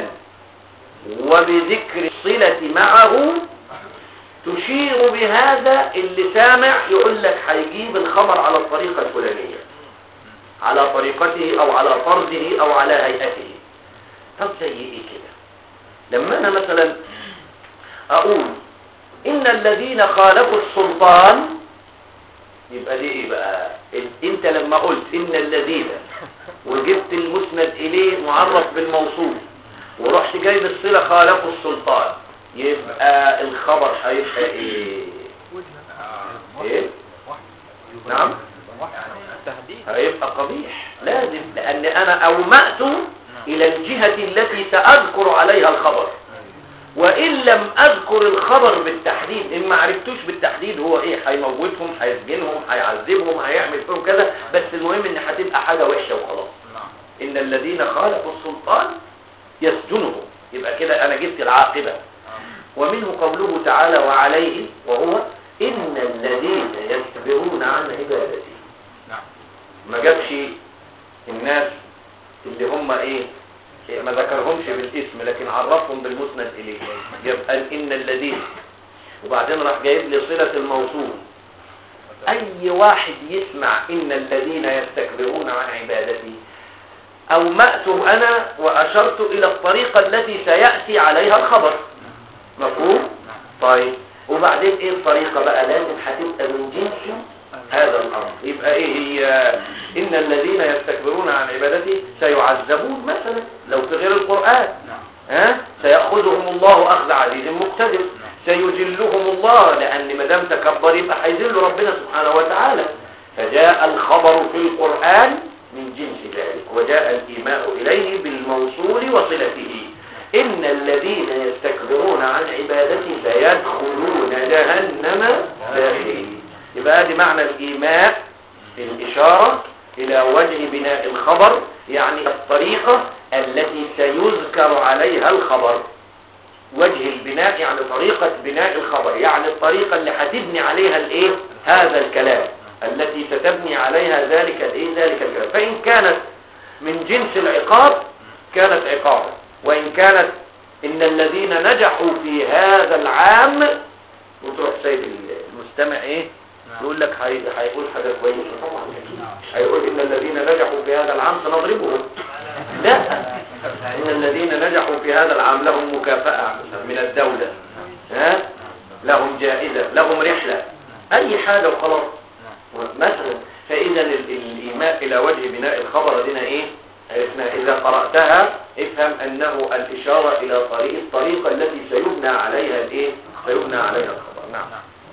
وبذكر الصلة معه تشير بهذا اللي سامع يقول لك هيجيب الخبر على الطريقة الفلانية على طريقته او على فرضه او على هيئته طب زي ايه كده لما انا مثلا اقول ان الذين خالفوا السلطان يبقى دي ايه بقى ال- انت لما قلت ان الذين وجبت المسند اليه معرف بالموصول ورحت جايب الصله خالفوا السلطان يبقى الخبر هيبقى ايه ايه نعم
تهديد
هيبقى قبيح لازم لان انا اومأت الى الجهة التي ساذكر عليها الخبر وان لم اذكر الخبر بالتحديد ان ما عرفتوش بالتحديد هو ايه هيموتهم هيسجنهم هيعذبهم هيعمل فيهم كذا بس المهم ان هتبقى حاجة وحشة وخلاص ان الذين خالفوا السلطان يسجنهم يبقى كده انا جبت العاقبة ومنه قوله تعالى وعليه وهو ان الذين يستكبرون عن عبادتي ما جابش الناس اللي هم ايه إيه، ما ذكرهمش بالاسم لكن عرفهم بالمسند اليه يبقى ان الذين وبعدين راح جايب لي صلة الموصول اي واحد يسمع ان الذين يستكبرون عن عبادتي اومأته انا واشرت الى الطريقة التي سيأتي عليها الخبر مفهوم طيب وبعدين ايه الطريقة بقى لازم هتبقى من جنس هذا الأمر يبقى إيه هي إن الذين يستكبرون عن عبادتي سيعذبون مثلا لو في غير القرآن ها سيأخذهم الله أخذ عزيز مقتدر سيجلهم الله لأن ما دام تكبر يبقى هيذل ربنا سبحانه وتعالى فجاء الخبر في القرآن من جنس ذلك وجاء الإيماء إليه بالموصول وصلته إن الذين يستكبرون عن عبادتي سيدخلون جهنم داخلين يبقى هذه معنى الإيماء الإشارة إلى وجه بناء الخبر يعني الطريقة التي سيذكر عليها الخبر وجه البناء يعني طريقة بناء الخبر يعني الطريقة اللي هتبني عليها الايه هذا الكلام التي ستبني عليها ذلك الايه ذلك الكلام فإن كانت من جنس العقاب كانت عقابا وإن كانت إن الذين نجحوا في هذا العام وتروح سيد المستمع ايه يقول لك هي- هيقول حاجة كويسة طبعا هيقول إن الذين نجحوا في هذا العام سنضربهم لا إن الذين نجحوا في هذا العام لهم مكافأة من الدولة ها لهم جائزة لهم رحلة أي حاجة وخلاص مثلا فإذا ال- الإيماء إلى وجه بناء الخبر دينا إيه عرفنا إذا قرأتها افهم أنه الإشارة إلى طريق الطريقة التي سيبنى عليها الإيه سيبنى عليها الخبر نعم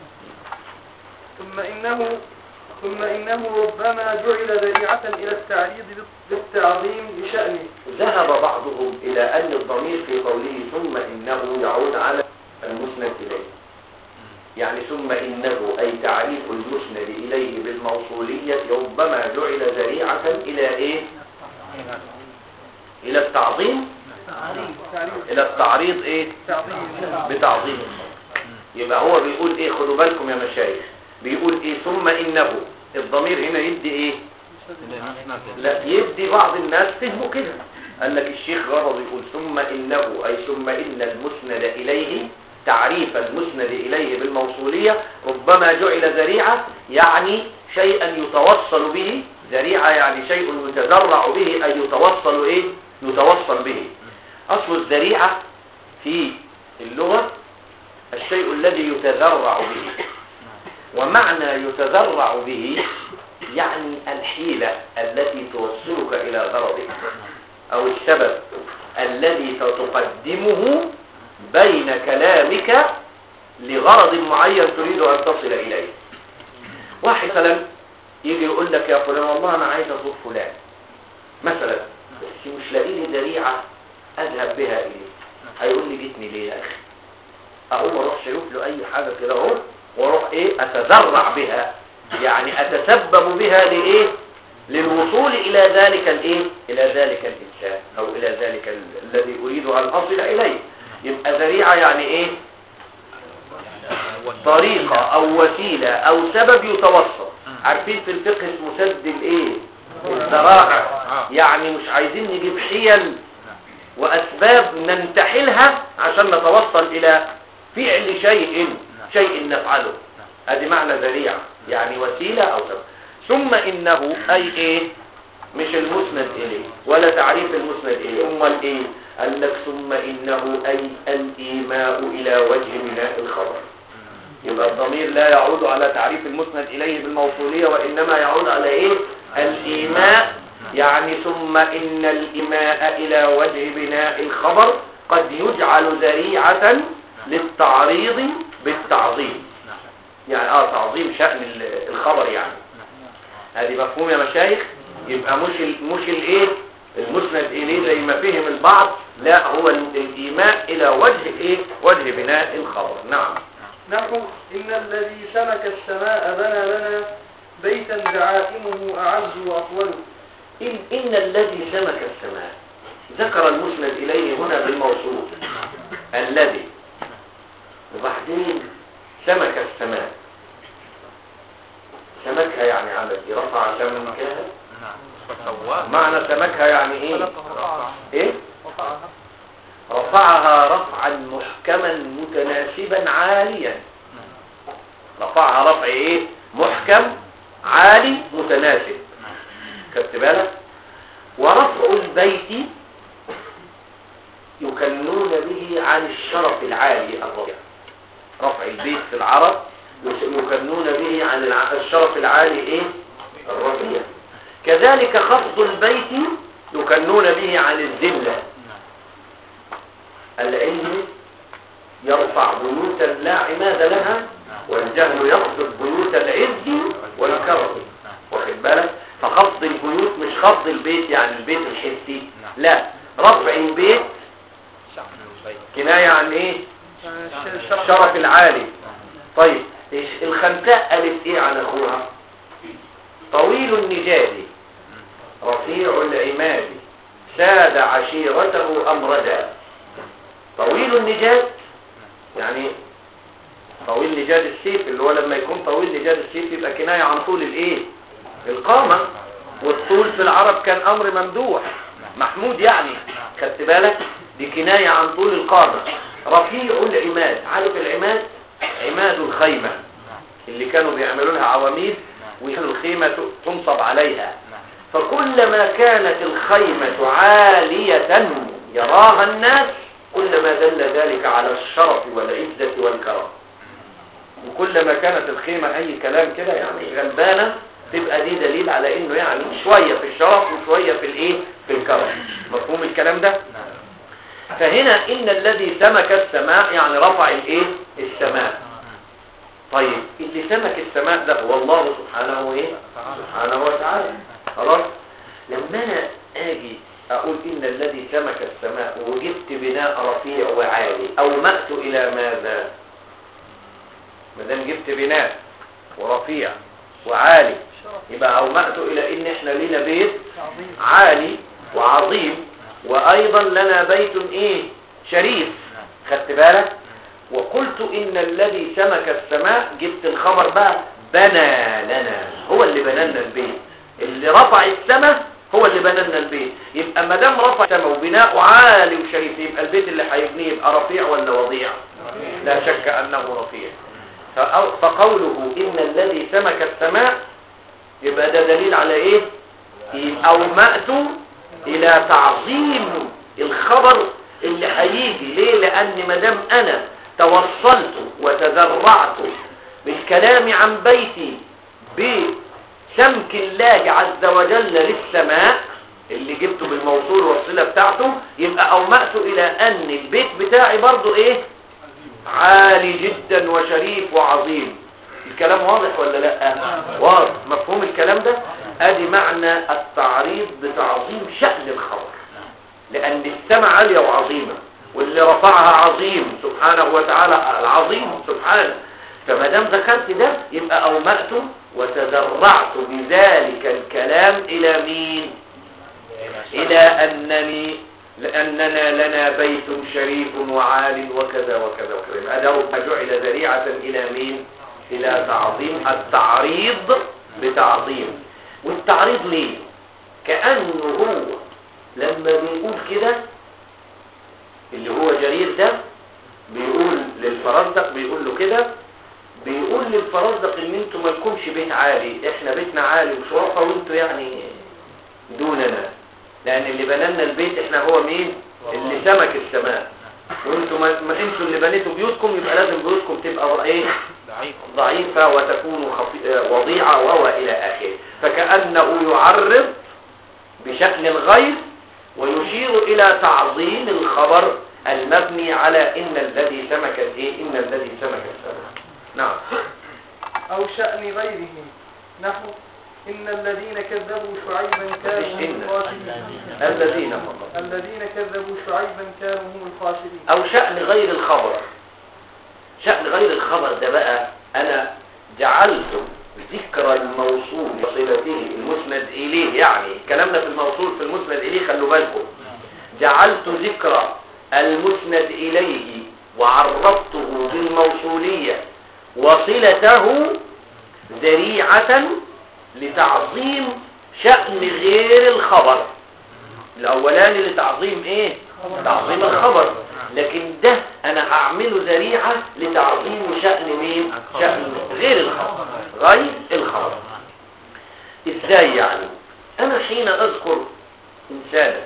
ثم إنه ثم إنه ربما جعل ذريعة إلى التعريض بالتعظيم لشأنه
ذهب بعضهم إلى أن الضمير في قوله ثم إنه يعود على المسند إليه يعني ثم إنه أي تعريف المسند إليه بالموصولية ربما جعل ذريعة إلى إيه إلى التعظيم
تعريض
إلى التعريض إيه
تعظيم
بتعظيم يبقى هو بيقول إيه خدوا بالكم يا مشايخ بيقول إيه ثم إنه الضمير هنا يدي إيه لا يدي بعض الناس فهموا كده قال لك الشيخ غرض يقول ثم إنه أي ثم إن المسند إليه تعريف المسند إليه بالموصولية ربما جعل ذريعة يعني شيئا يتوصل به ذريعة يعني شيء يتذرع به أي يتوصل إيه يتوصل به أصل الذريعة في اللغة الشيء الذي يتذرع به ومعنى يتذرع به يعني الحيلة التي توصلك إلى غرضك أو السبب الذي تقدمه بين كلامك لغرض معين تريد أن تصل إليه واحد مثلا يجي يقول لك يا فلان والله أنا عايز أزور فلان مثلا بس مش لاقي لي ذريعة أذهب بها إليه هيقول لي جيتني ليه يا أخي أقوم أروح شايف له أي حاجة كده أهو وأروح إيه أتذرع بها يعني أتسبب بها لإيه للوصول إلى ذلك الإيه إلى ذلك الإنسان أو إلى ذلك ال- الذي أريد أن أصل إليه يبقى ذريعة يعني إيه طريقة أو وسيلة أو سبب يتوصل عارفين في الفقه اسمه سد الإيه الذرائع يعني مش عايزين نجيب حيل وأسباب ننتحلها عشان نتوصل إلى فعل شيء شيء نفعله هذه معنى ذريعة يعني وسيلة أو سبب ثم إنه أي إيه مش المسند إليه ولا تعريف المسند إليه أمال إيه قال لك ثم إنه أي الإيماء إلى وجه بناء الخبر يبقى الضمير لا يعود على تعريف المسند إليه بالموصولية وإنما يعود على إيه الإيماء يعني ثم إن الإيماء إلى وجه بناء الخبر قد يجعل ذريعة للتعريض بالتعظيم يعني اه تعظيم شأن ال- الخبر يعني هذه مفهوم يا مشايخ يبقى مش ال مش الايه المسند اليه زي ما فهم البعض لا هو ال- الايماء الى وجه ايه وجه بناء الخبر نعم
نحو إن الذي سمك السماء بنى لنا بيتا دعائمه أعز وأطول
إن, إن الذي سمك السماء ذكر المسند إليه هنا بالموصول الذي وبعدين سمك السماء سمكها يعني عمل إيه؟ رفع سمكها
فسواه
معنى سمكها يعني ايه
رفعها
ايه
رفعها
رفعها رفعا محكما متناسبا عاليا رفعها رفع ايه محكم عالي متناسب خدت بالك ورفع البيت يكنون به عن الشرف العالي الرفيع رفع البيت في العرب يكنون به عن الع- الشرف العالي ايه الرفيع كذلك خفض البيت يكنون به عن الذلة العلم يرفع بيوتا لا عماد لها والجهل يقصد بيوت العز والكرم واخد بالك فخفض البيوت مش خفض البيت يعني البيت الحسي لا رفع البيت كناية عن ايه الشرف العالي طيب إيش- الخنساء قالت ايه عن اخوها طويل النجاد رفيع العماد ساد عشيرته امردا طويل النجاد يعني طويل نجاد السيف اللي هو لما يكون طويل نجاد السيف يبقى كناية عن طول الايه القامة والطول في العرب كان امر ممدوح محمود يعني خدت بالك دي كناية عن طول القامة رفيع العماد عارف العماد عماد الخيمة اللي كانوا بيعملوا لها عواميد ويخلوا الخيمة تنصب عليها فكلما كانت الخيمة عالية يراها الناس كلما دل ذلك على الشرف والعزة والكرم وكلما كانت الخيمة أي كلام كده يعني غلبانة تبقى دي دليل على إنه يعني شوية في الشرف وشوية في الإيه في الكرم مفهوم الكلام ده فهنا إن الذي سمك السماء يعني رفع الإيه السماء طيب اللي سمك السماء ده هو الله سبحانه إيه سبحانه وتعالى خلاص لما أنا أجي أقول إن الذي سمك السماء وجبت بناء رفيع وعالي أو مأت إلى ماذا ما دام جبت بناء ورفيع وعالي يبقى أومأت إلى إن إحنا لنا بيت
عظيم
عالي وعظيم وأيضا لنا بيت إيه شريف خدت بالك وقلت إن الذي سمك السماء جبت الخبر بقى بنى لنا هو اللي بنى لنا البيت اللي رفع السماء هو اللي بنى لنا البيت يبقى ما دام رفع السماء وبناءه عالي وشريف يبقى البيت اللي هيبنيه يبقى رفيع ولا وضيع لا شك أنه رفيع فأو- فقوله إن الذي سمك السماء يبقى ده دليل على إيه أومأت إلى تعظيم الخبر اللي هيجي ليه لأن ما دام أنا توصلت وتذرعت بالكلام عن بيتي بسمك الله عز وجل للسماء اللي جبته بالموصول والصلة بتاعته يبقى أومأت إلى أن البيت بتاعي برضو إيه عالي جدا وشريف وعظيم الكلام واضح ولا لا واضح مفهوم الكلام ده ادي معنى التعريض بتعظيم شأن الخبر لان السماء عالية وعظيمة واللي رفعها عظيم سبحانه وتعالى العظيم سبحانه فما دام ذكرت ده يبقى اومأت وتذرعت بذلك الكلام الى مين الى انني لأننا لنا بيت شريف وعال وكذا وكذا وكذا يبقى ده جعل ذريعة إلى مين؟ إلى تعظيم التعريض بتعظيم والتعريض ليه؟ كأنه هو لما بيقول كده اللي هو جرير ده بيقول للفرزدق بيقول له كده بيقول للفرزدق ان انتوا مالكمش بيت عالي احنا بيتنا عالي وشرفة وانتوا يعني دوننا لان اللي بنالنا البيت احنا هو مين اللي سمك السماء وانتوا ما ما انتوا اللي بنيتوا بيوتكم يبقى لازم بيوتكم تبقى ايه
ضعيف
ضعيفة وتكون خفي... آه، وضيعة وهو إلى آخره فكأنه يعرض بشكل غير ويشير إلى تعظيم الخبر المبني على إن الذي سمك الإيه إن الذي سمك السماء نعم
أو شأن غيرهم نحو إن الذين كذبوا شعيبا كانوا هم
إن.
الخاسرين
الذين فقط
الذين كذبوا شعيبا كانوا هم الخاسرين
أو شأن غير الخبر شأن غير الخبر ده بقى أنا جعلت ذكر الموصول بصلته المسند إليه يعني كلامنا في الموصول في المسند إليه خلوا بالكم جعلت ذكر المسند إليه وعرفته بالموصولية وصلته ذريعة لتعظيم شأن غير الخبر الأولاني لتعظيم إيه؟ تعظيم الخبر لكن ده أنا هعمله ذريعة لتعظيم شأن مين؟ شأن غير الخبر غير الخبر إزاي يعني؟ أنا حين أذكر إنسانا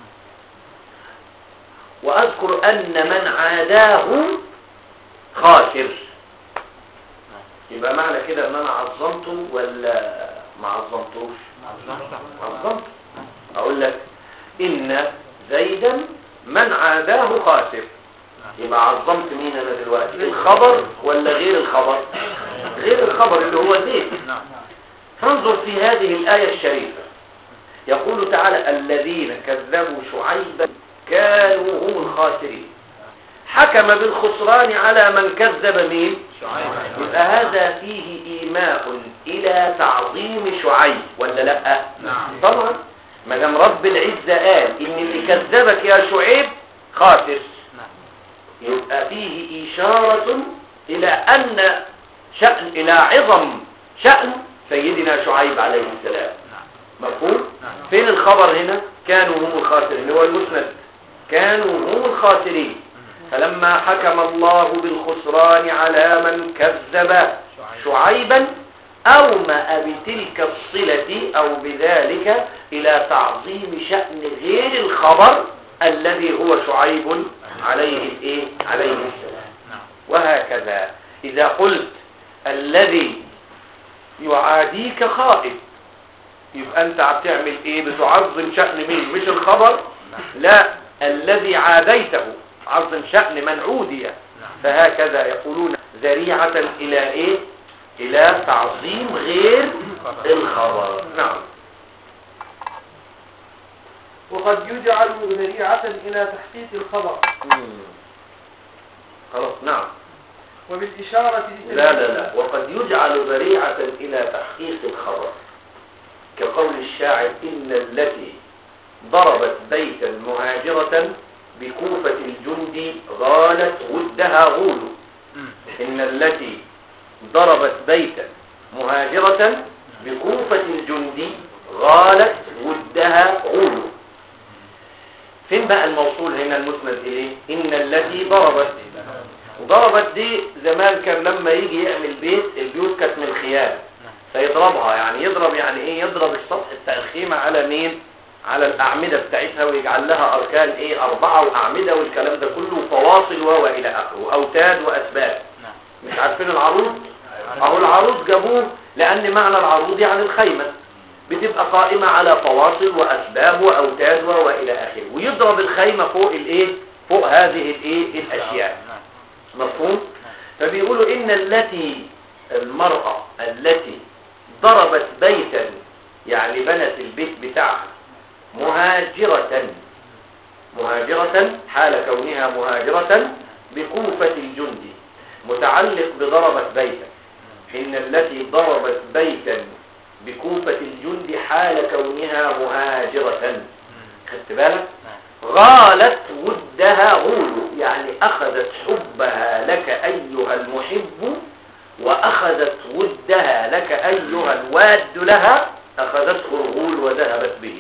وأذكر أن من عاداه خاسر يبقى معنى كده ان انا عظمته ولا ما عظمتوش عظمت اقول لك ان زيدا من عاداه خاسر يبقى عظمت مين انا دلوقتي الخبر ولا غير الخبر غير الخبر اللي هو زيت
نعم
فانظر في هذه الآية الشريفة يقول تعالى الذين كذبوا شعيبا كانوا هم الخاسرين حكم بالخسران على من كذب مين
شعيب
يبقى هذا فيه إيماء إلى تعظيم شعيب ولا لا
نعم
طبعا ما دام رب العزة قال إن اللي كذبك يا شعيب خاسر
نعم
يبقى فيه إشارة إلى أن شأن إلى عظم شأن سيدنا شعيب عليه السلام
نعم
مفهوم؟
نعم.
فين الخبر هنا؟ كانوا هم الخاسرين هو المسند كانوا هم الخاسرين فلما حكم الله بالخسران على من كذب شعيبا أومأ بتلك الصلة أو بذلك إلى تعظيم شأن غير الخبر الذي هو شعيب عليه الإيه؟ عليه السلام
نعم
وهكذا إذا قلت الذي يعاديك خائف يبقى أنت بتعمل إيه بتعظم شأن مين مش الخبر لا الذي عاديته عظم شأن من عودي
نعم
فهكذا يقولون ذريعة إلى إيه إلى تعظيم غير الخبر نعم
وقد يجعل ذريعة إلى تحقيق الخبر
مم. خلاص نعم
وبالإشارة
لا لا لا وقد يجعل ذريعة إلى تحقيق الخبر كقول الشاعر إن التي ضربت بيتا مهاجرة بكوفة الجند غالت ودها غول
مم.
إن التي ضربت بيتا مهاجرة بكوفة الجند غالت ودها غول فين بقى الموصول هنا المسند إليه إن التي ضربت وضربت دي زمان كان لما يجي يعمل بيت البيوت كانت من الخيام فيضربها يعني يضرب يعني ايه يضرب السطح بتاع الخيمة على مين على الأعمدة بتاعتها ويجعل لها أركان ايه أربعة وأعمدة والكلام ده كله فواصل و إلى آخره وأوتاد وأسباب
نعم
مش عارفين العروض أهو العروض جابوه لأن معنى العروض يعني الخيمة بتبقى قائمة على فواصل وأسباب وأوتاد و وإلى آخره ويضرب الخيمة فوق الايه فوق هذه الايه الأشياء
نعم
مفهوم فبيقولوا ان التي المرأة التي ضربت بيتا يعني بنت البيت بتاعها مهاجرة مهاجرة حال كونها مهاجرة بكوفة الجند متعلق بضربت بيتا إن التي ضربت بيتا بكوفة الجند حال كونها مهاجرة خدت بالك
نعم
غالت ودها غول يعني أخذت حبها لك أيها المحب وأخذت ودها لك أيها الواد لها أخذته الغول وذهبت به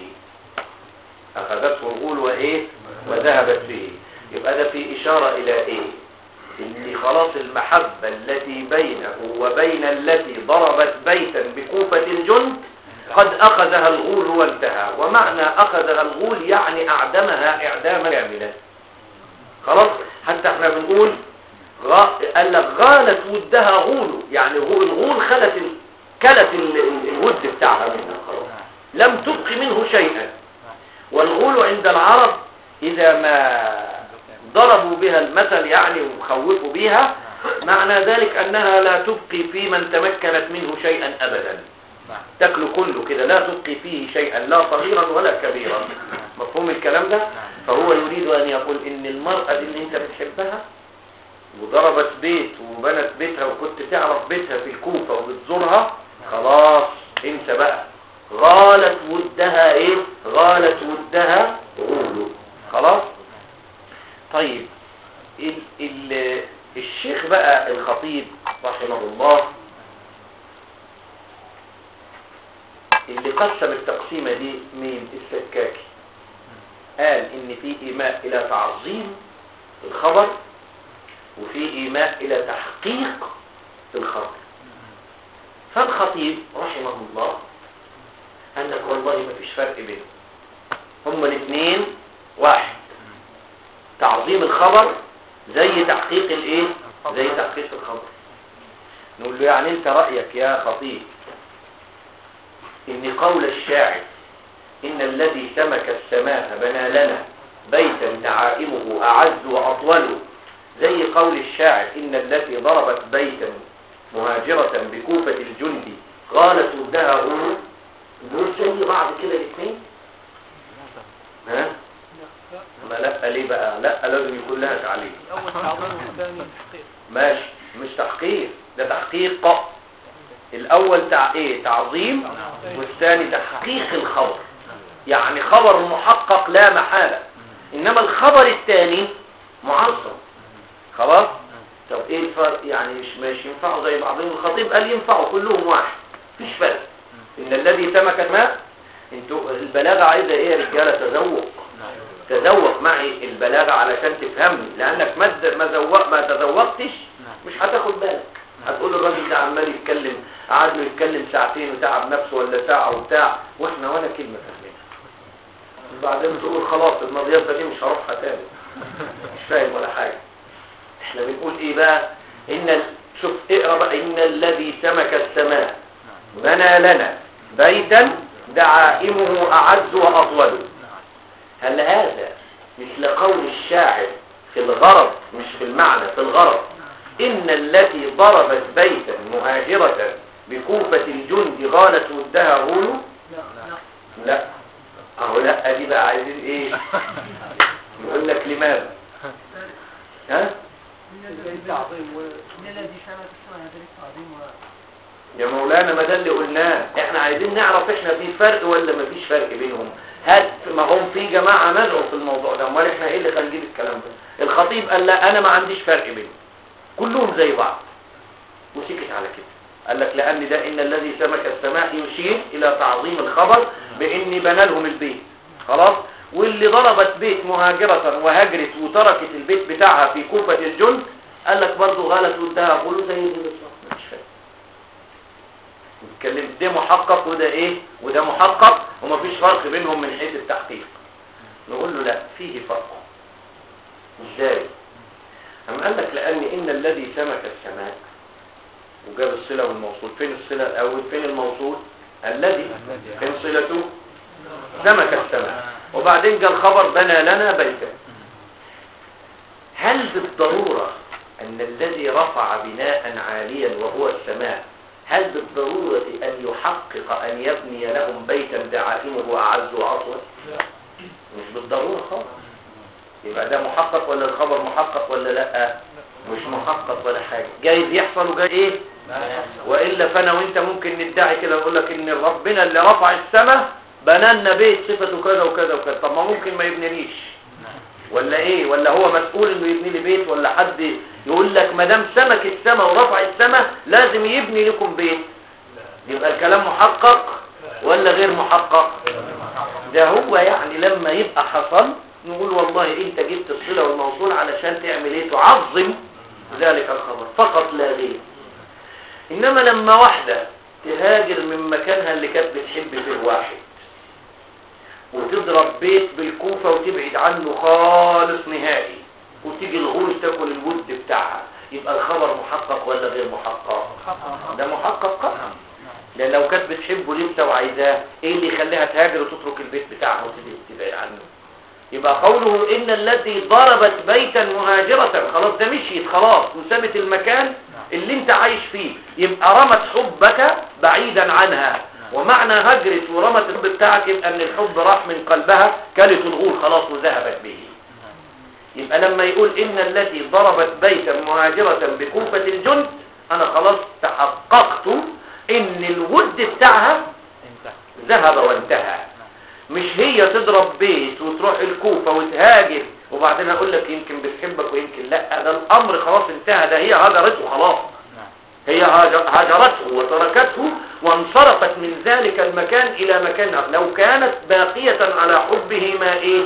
أخذته الغول وإيه وذهبت به يبقى ده في إشارة إلى إيه إن خلاص المحبة التي بينه وبين التي ضربت بيتا بكوفة الجند قد أخذها الغول وانتهى ومعنى أخذها الغول يعني أعدمها إعداما كاملا خلاص حتى احنا بنقول غا... قال لك غالت ودها غول يعني غول الغول خلت ال... كلت ال... ال- الود بتاعها منها خلاص لم تبق منه شيئا والغول عند العرب إذا ما ضربوا بها المثل يعني وخوفوا بها معنى ذلك أنها لا تبقي في من تمكنت منه شيئا أبدا
نعم
تاكله كله كده لا تبقي فيه شيئا لا صغيرا ولا كبيرا مفهوم الكلام ده فهو يريد ان يقول ان المرأة دي اللي انت بتحبها وضربت بيت وبنت بيتها وكنت تعرف بيتها في الكوفة وبتزورها خلاص انت بقى غالت ودها ايه غالت ودها غول خلاص طيب ال ال الشيخ بقى الخطيب رحمه الله اللي قسم التقسيمة دي مين السكاكي قال ان في ايماء الى تعظيم الخبر وفي ايماء الى تحقيق الخبر فالخطيب رحمه الله قال لك والله ما فيش فرق بينهم هما الاثنين واحد تعظيم الخبر زي تحقيق الايه زي تحقيق الخبر نقول له يعني انت رأيك يا خطيب إن قول الشاعر إن الذي سمك السماء بنى لنا بيتا دعائمه أعز وأطول قول الشاعر إن التي ضربت بيتا مهاجرة بكوفة الجند قالت ودها غلو دول زي بعض كده الاثنين ها ما لا ليه بقى لا لازم يكون لها تعليل
أول تعظيم والثاني تحقيق
ماشي مش تحقيق ده تحقيق الاول تع... ايه تعظيم والثاني تحقيق الخبر يعني خبر محقق لا محالة انما الخبر الثاني معظم خلاص طب ايه الفرق يعني مش مش ينفعوا زي بعضهم الخطيب قال ينفعوا كلهم واحد مفيش فرق ان الذي تمك ما انتوا البلاغه عايزه ايه يا رجاله تذوق تذوق معي البلاغه علشان تفهمني لانك ما تز- ما ذوق ما تذوقتش مش هتاخد بالك هتقول الراجل ده عمال يتكلم قعد له يتكلم ساعتين وتعب نفسه ولا ساعه وبتاع واحنا ولا كلمه فاهمينها وبعدين تقول خلاص المضيافه دي مش هروحها تاني مش فاهم ولا حاجه احنا بنقول ايه بقى ان ال- شوف اقرا بقى ان الذي سمك السماء بنى لنا بيتا دعائمه اعز واطول هل هذا مثل قول الشاعر في الغرض مش في المعنى في الغرض إن التي ضربت بيتا مهاجرة بكوفة الجند غالت ودها غولو لا اهو لا دي بقى عايزين ايه يقول لك لماذا ها
التعظيم و...
إن الذي سمك السماء هذا التعظيم
يا مولانا ما ده اللي قلناه احنا عايزين نعرف احنا في فرق ولا ما فيش فرق بينهم هل ما هم في جماعة نزعوا في الموضوع ده امال احنا ايه اللي هنجيب الكلام ده الخطيب قال لا انا ما عنديش فرق بينهم كلهم زي بعض وسكت على كده قال لك لان ده ان الذي سمك السماء يشير الى تعظيم الخبر بان بنى لهم البيت خلاص واللي ضربت بيت مهاجرة وهاجرت وتركت البيت بتاعها في كوفة الجند قال لك برضه غلط ودها قولوا زي دي بالظبط مفيش فرق اتكلمت ده محقق وده ايه وده محقق ومفيش فرق بينهم من حيث التحقيق نقول له لا فيه فرق ازاي أم قال لك لأن إن الذي سمك السماء وجاب الصلة والموصول فين الصلة الأول فين الموصول الذي فين صلته سمك السماء وبعدين جاء الخبر بنى لنا بيتا هل بالضرورة أن الذي رفع بناء عاليا وهو السماء هل بالضرورة أن يحقق أن يبني لهم بيتا دعائمه أعز وأطول مش بالضرورة خالص يبقى ده محقق ولا الخبر محقق ولا لا مش محقق ولا حاجة جايز يحصل وجايز ايه وإلا فأنا وانت ممكن ندعي كده نقول لك ان ربنا اللي رفع السماء بنى لنا بيت صفته كذا وكذا وكذا طب ما ممكن ما يبنيليش ولا ايه ولا هو مسؤول انه يبني لي بيت ولا حد يقول لك ما دام سمك السماء ورفع السماء لازم يبني لكم بيت يبقى الكلام محقق ولا غير محقق ده هو يعني لما يبقى حصل نقول والله انت جبت الصلة والموصول علشان تعمل ايه تعظم ذلك الخبر فقط لا غير انما لما واحدة تهاجر من مكانها اللي كانت بتحب فيه واحد وتضرب بيت بالكوفة وتبعد عنه خالص نهائي وتيجي الغول تاكل الود بتاعها يبقى الخبر محقق ولا غير محقق ده محقق قطعا لان لو كانت بتحبه لسه وعايزاه ايه اللي يخليها تهاجر وتترك البيت بتاعها وتبعد عنه يبقى قوله ان التي ضربت بيتا مهاجرة خلاص ده مشيت خلاص وسابت المكان اللي انت عايش فيه يبقى رمت حبك بعيدا عنها ومعنى هجرت ورمت الحب بتاعك يبقى ان الحب راح من قلبها كلت الغول خلاص وذهبت به يبقى لما يقول ان التي ضربت بيتا مهاجرة بكوفة الجند انا خلاص تحققت ان الود بتاعها ذهب وانتهى مش هي تضرب بيت وتروح الكوفة وتهاجر وبعدين اقول لك يمكن بتحبك ويمكن لا ده الامر خلاص انتهى ده هي هجرته خلاص هي هاج- هاجرته وتركته وانصرفت من ذلك المكان الى مكان آخر. لو كانت باقية على حبه ما ايه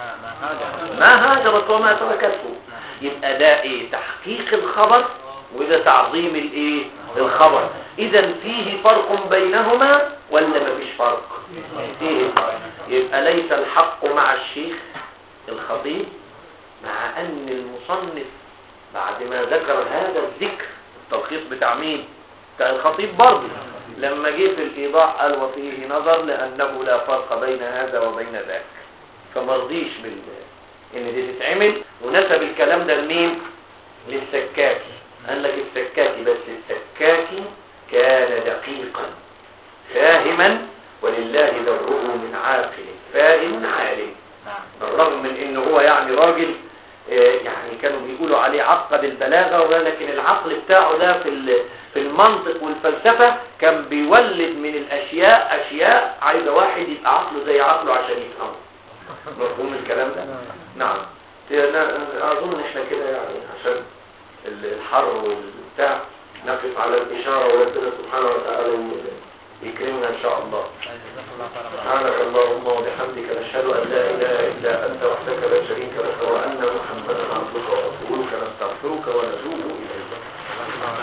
ما هاجرت وما تركته يبقى ده ايه تحقيق الخبر وده تعظيم الايه الخبر اذا فيه فرق بينهما ولا ما فيش فرق فيه فرق. يبقى ليس الحق مع الشيخ الخطيب مع ان المصنف بعد ما ذكر هذا الذكر التلخيص بتاع مين بتاع الخطيب برضه لما جه في الايضاح قال وفيه نظر لانه لا فرق بين هذا وبين ذاك فما رضيش بال ان دي تتعمل ونسب الكلام ده لمين للسكاكي قال لك السكاكي بس السكاكي كان دقيقا فاهما ولله ذره من عاقل فاهم عالم
نعم
بالرغم من انه هو يعني راجل آه، يعني كانوا بيقولوا عليه عقد البلاغه ولكن العقل بتاعه ده في ال- في المنطق والفلسفه كان بيولد من الاشياء اشياء عايزه واحد يبقى عقله زي عقله عشان يفهمه مفهوم الكلام ده نعم أنا اظن احنا كده يعني عشان الحر والبتاع نقف على الاشاره وربنا سبحانه وتعالى يكرمنا ان شاء الله
جزاك الله خيرا
سبحانك اللهم وبحمدك نشهد ان لا اله الا انت وحدك لا شريك لك وان محمدا عبدك ورسولك نستغفرك ونتوب اليك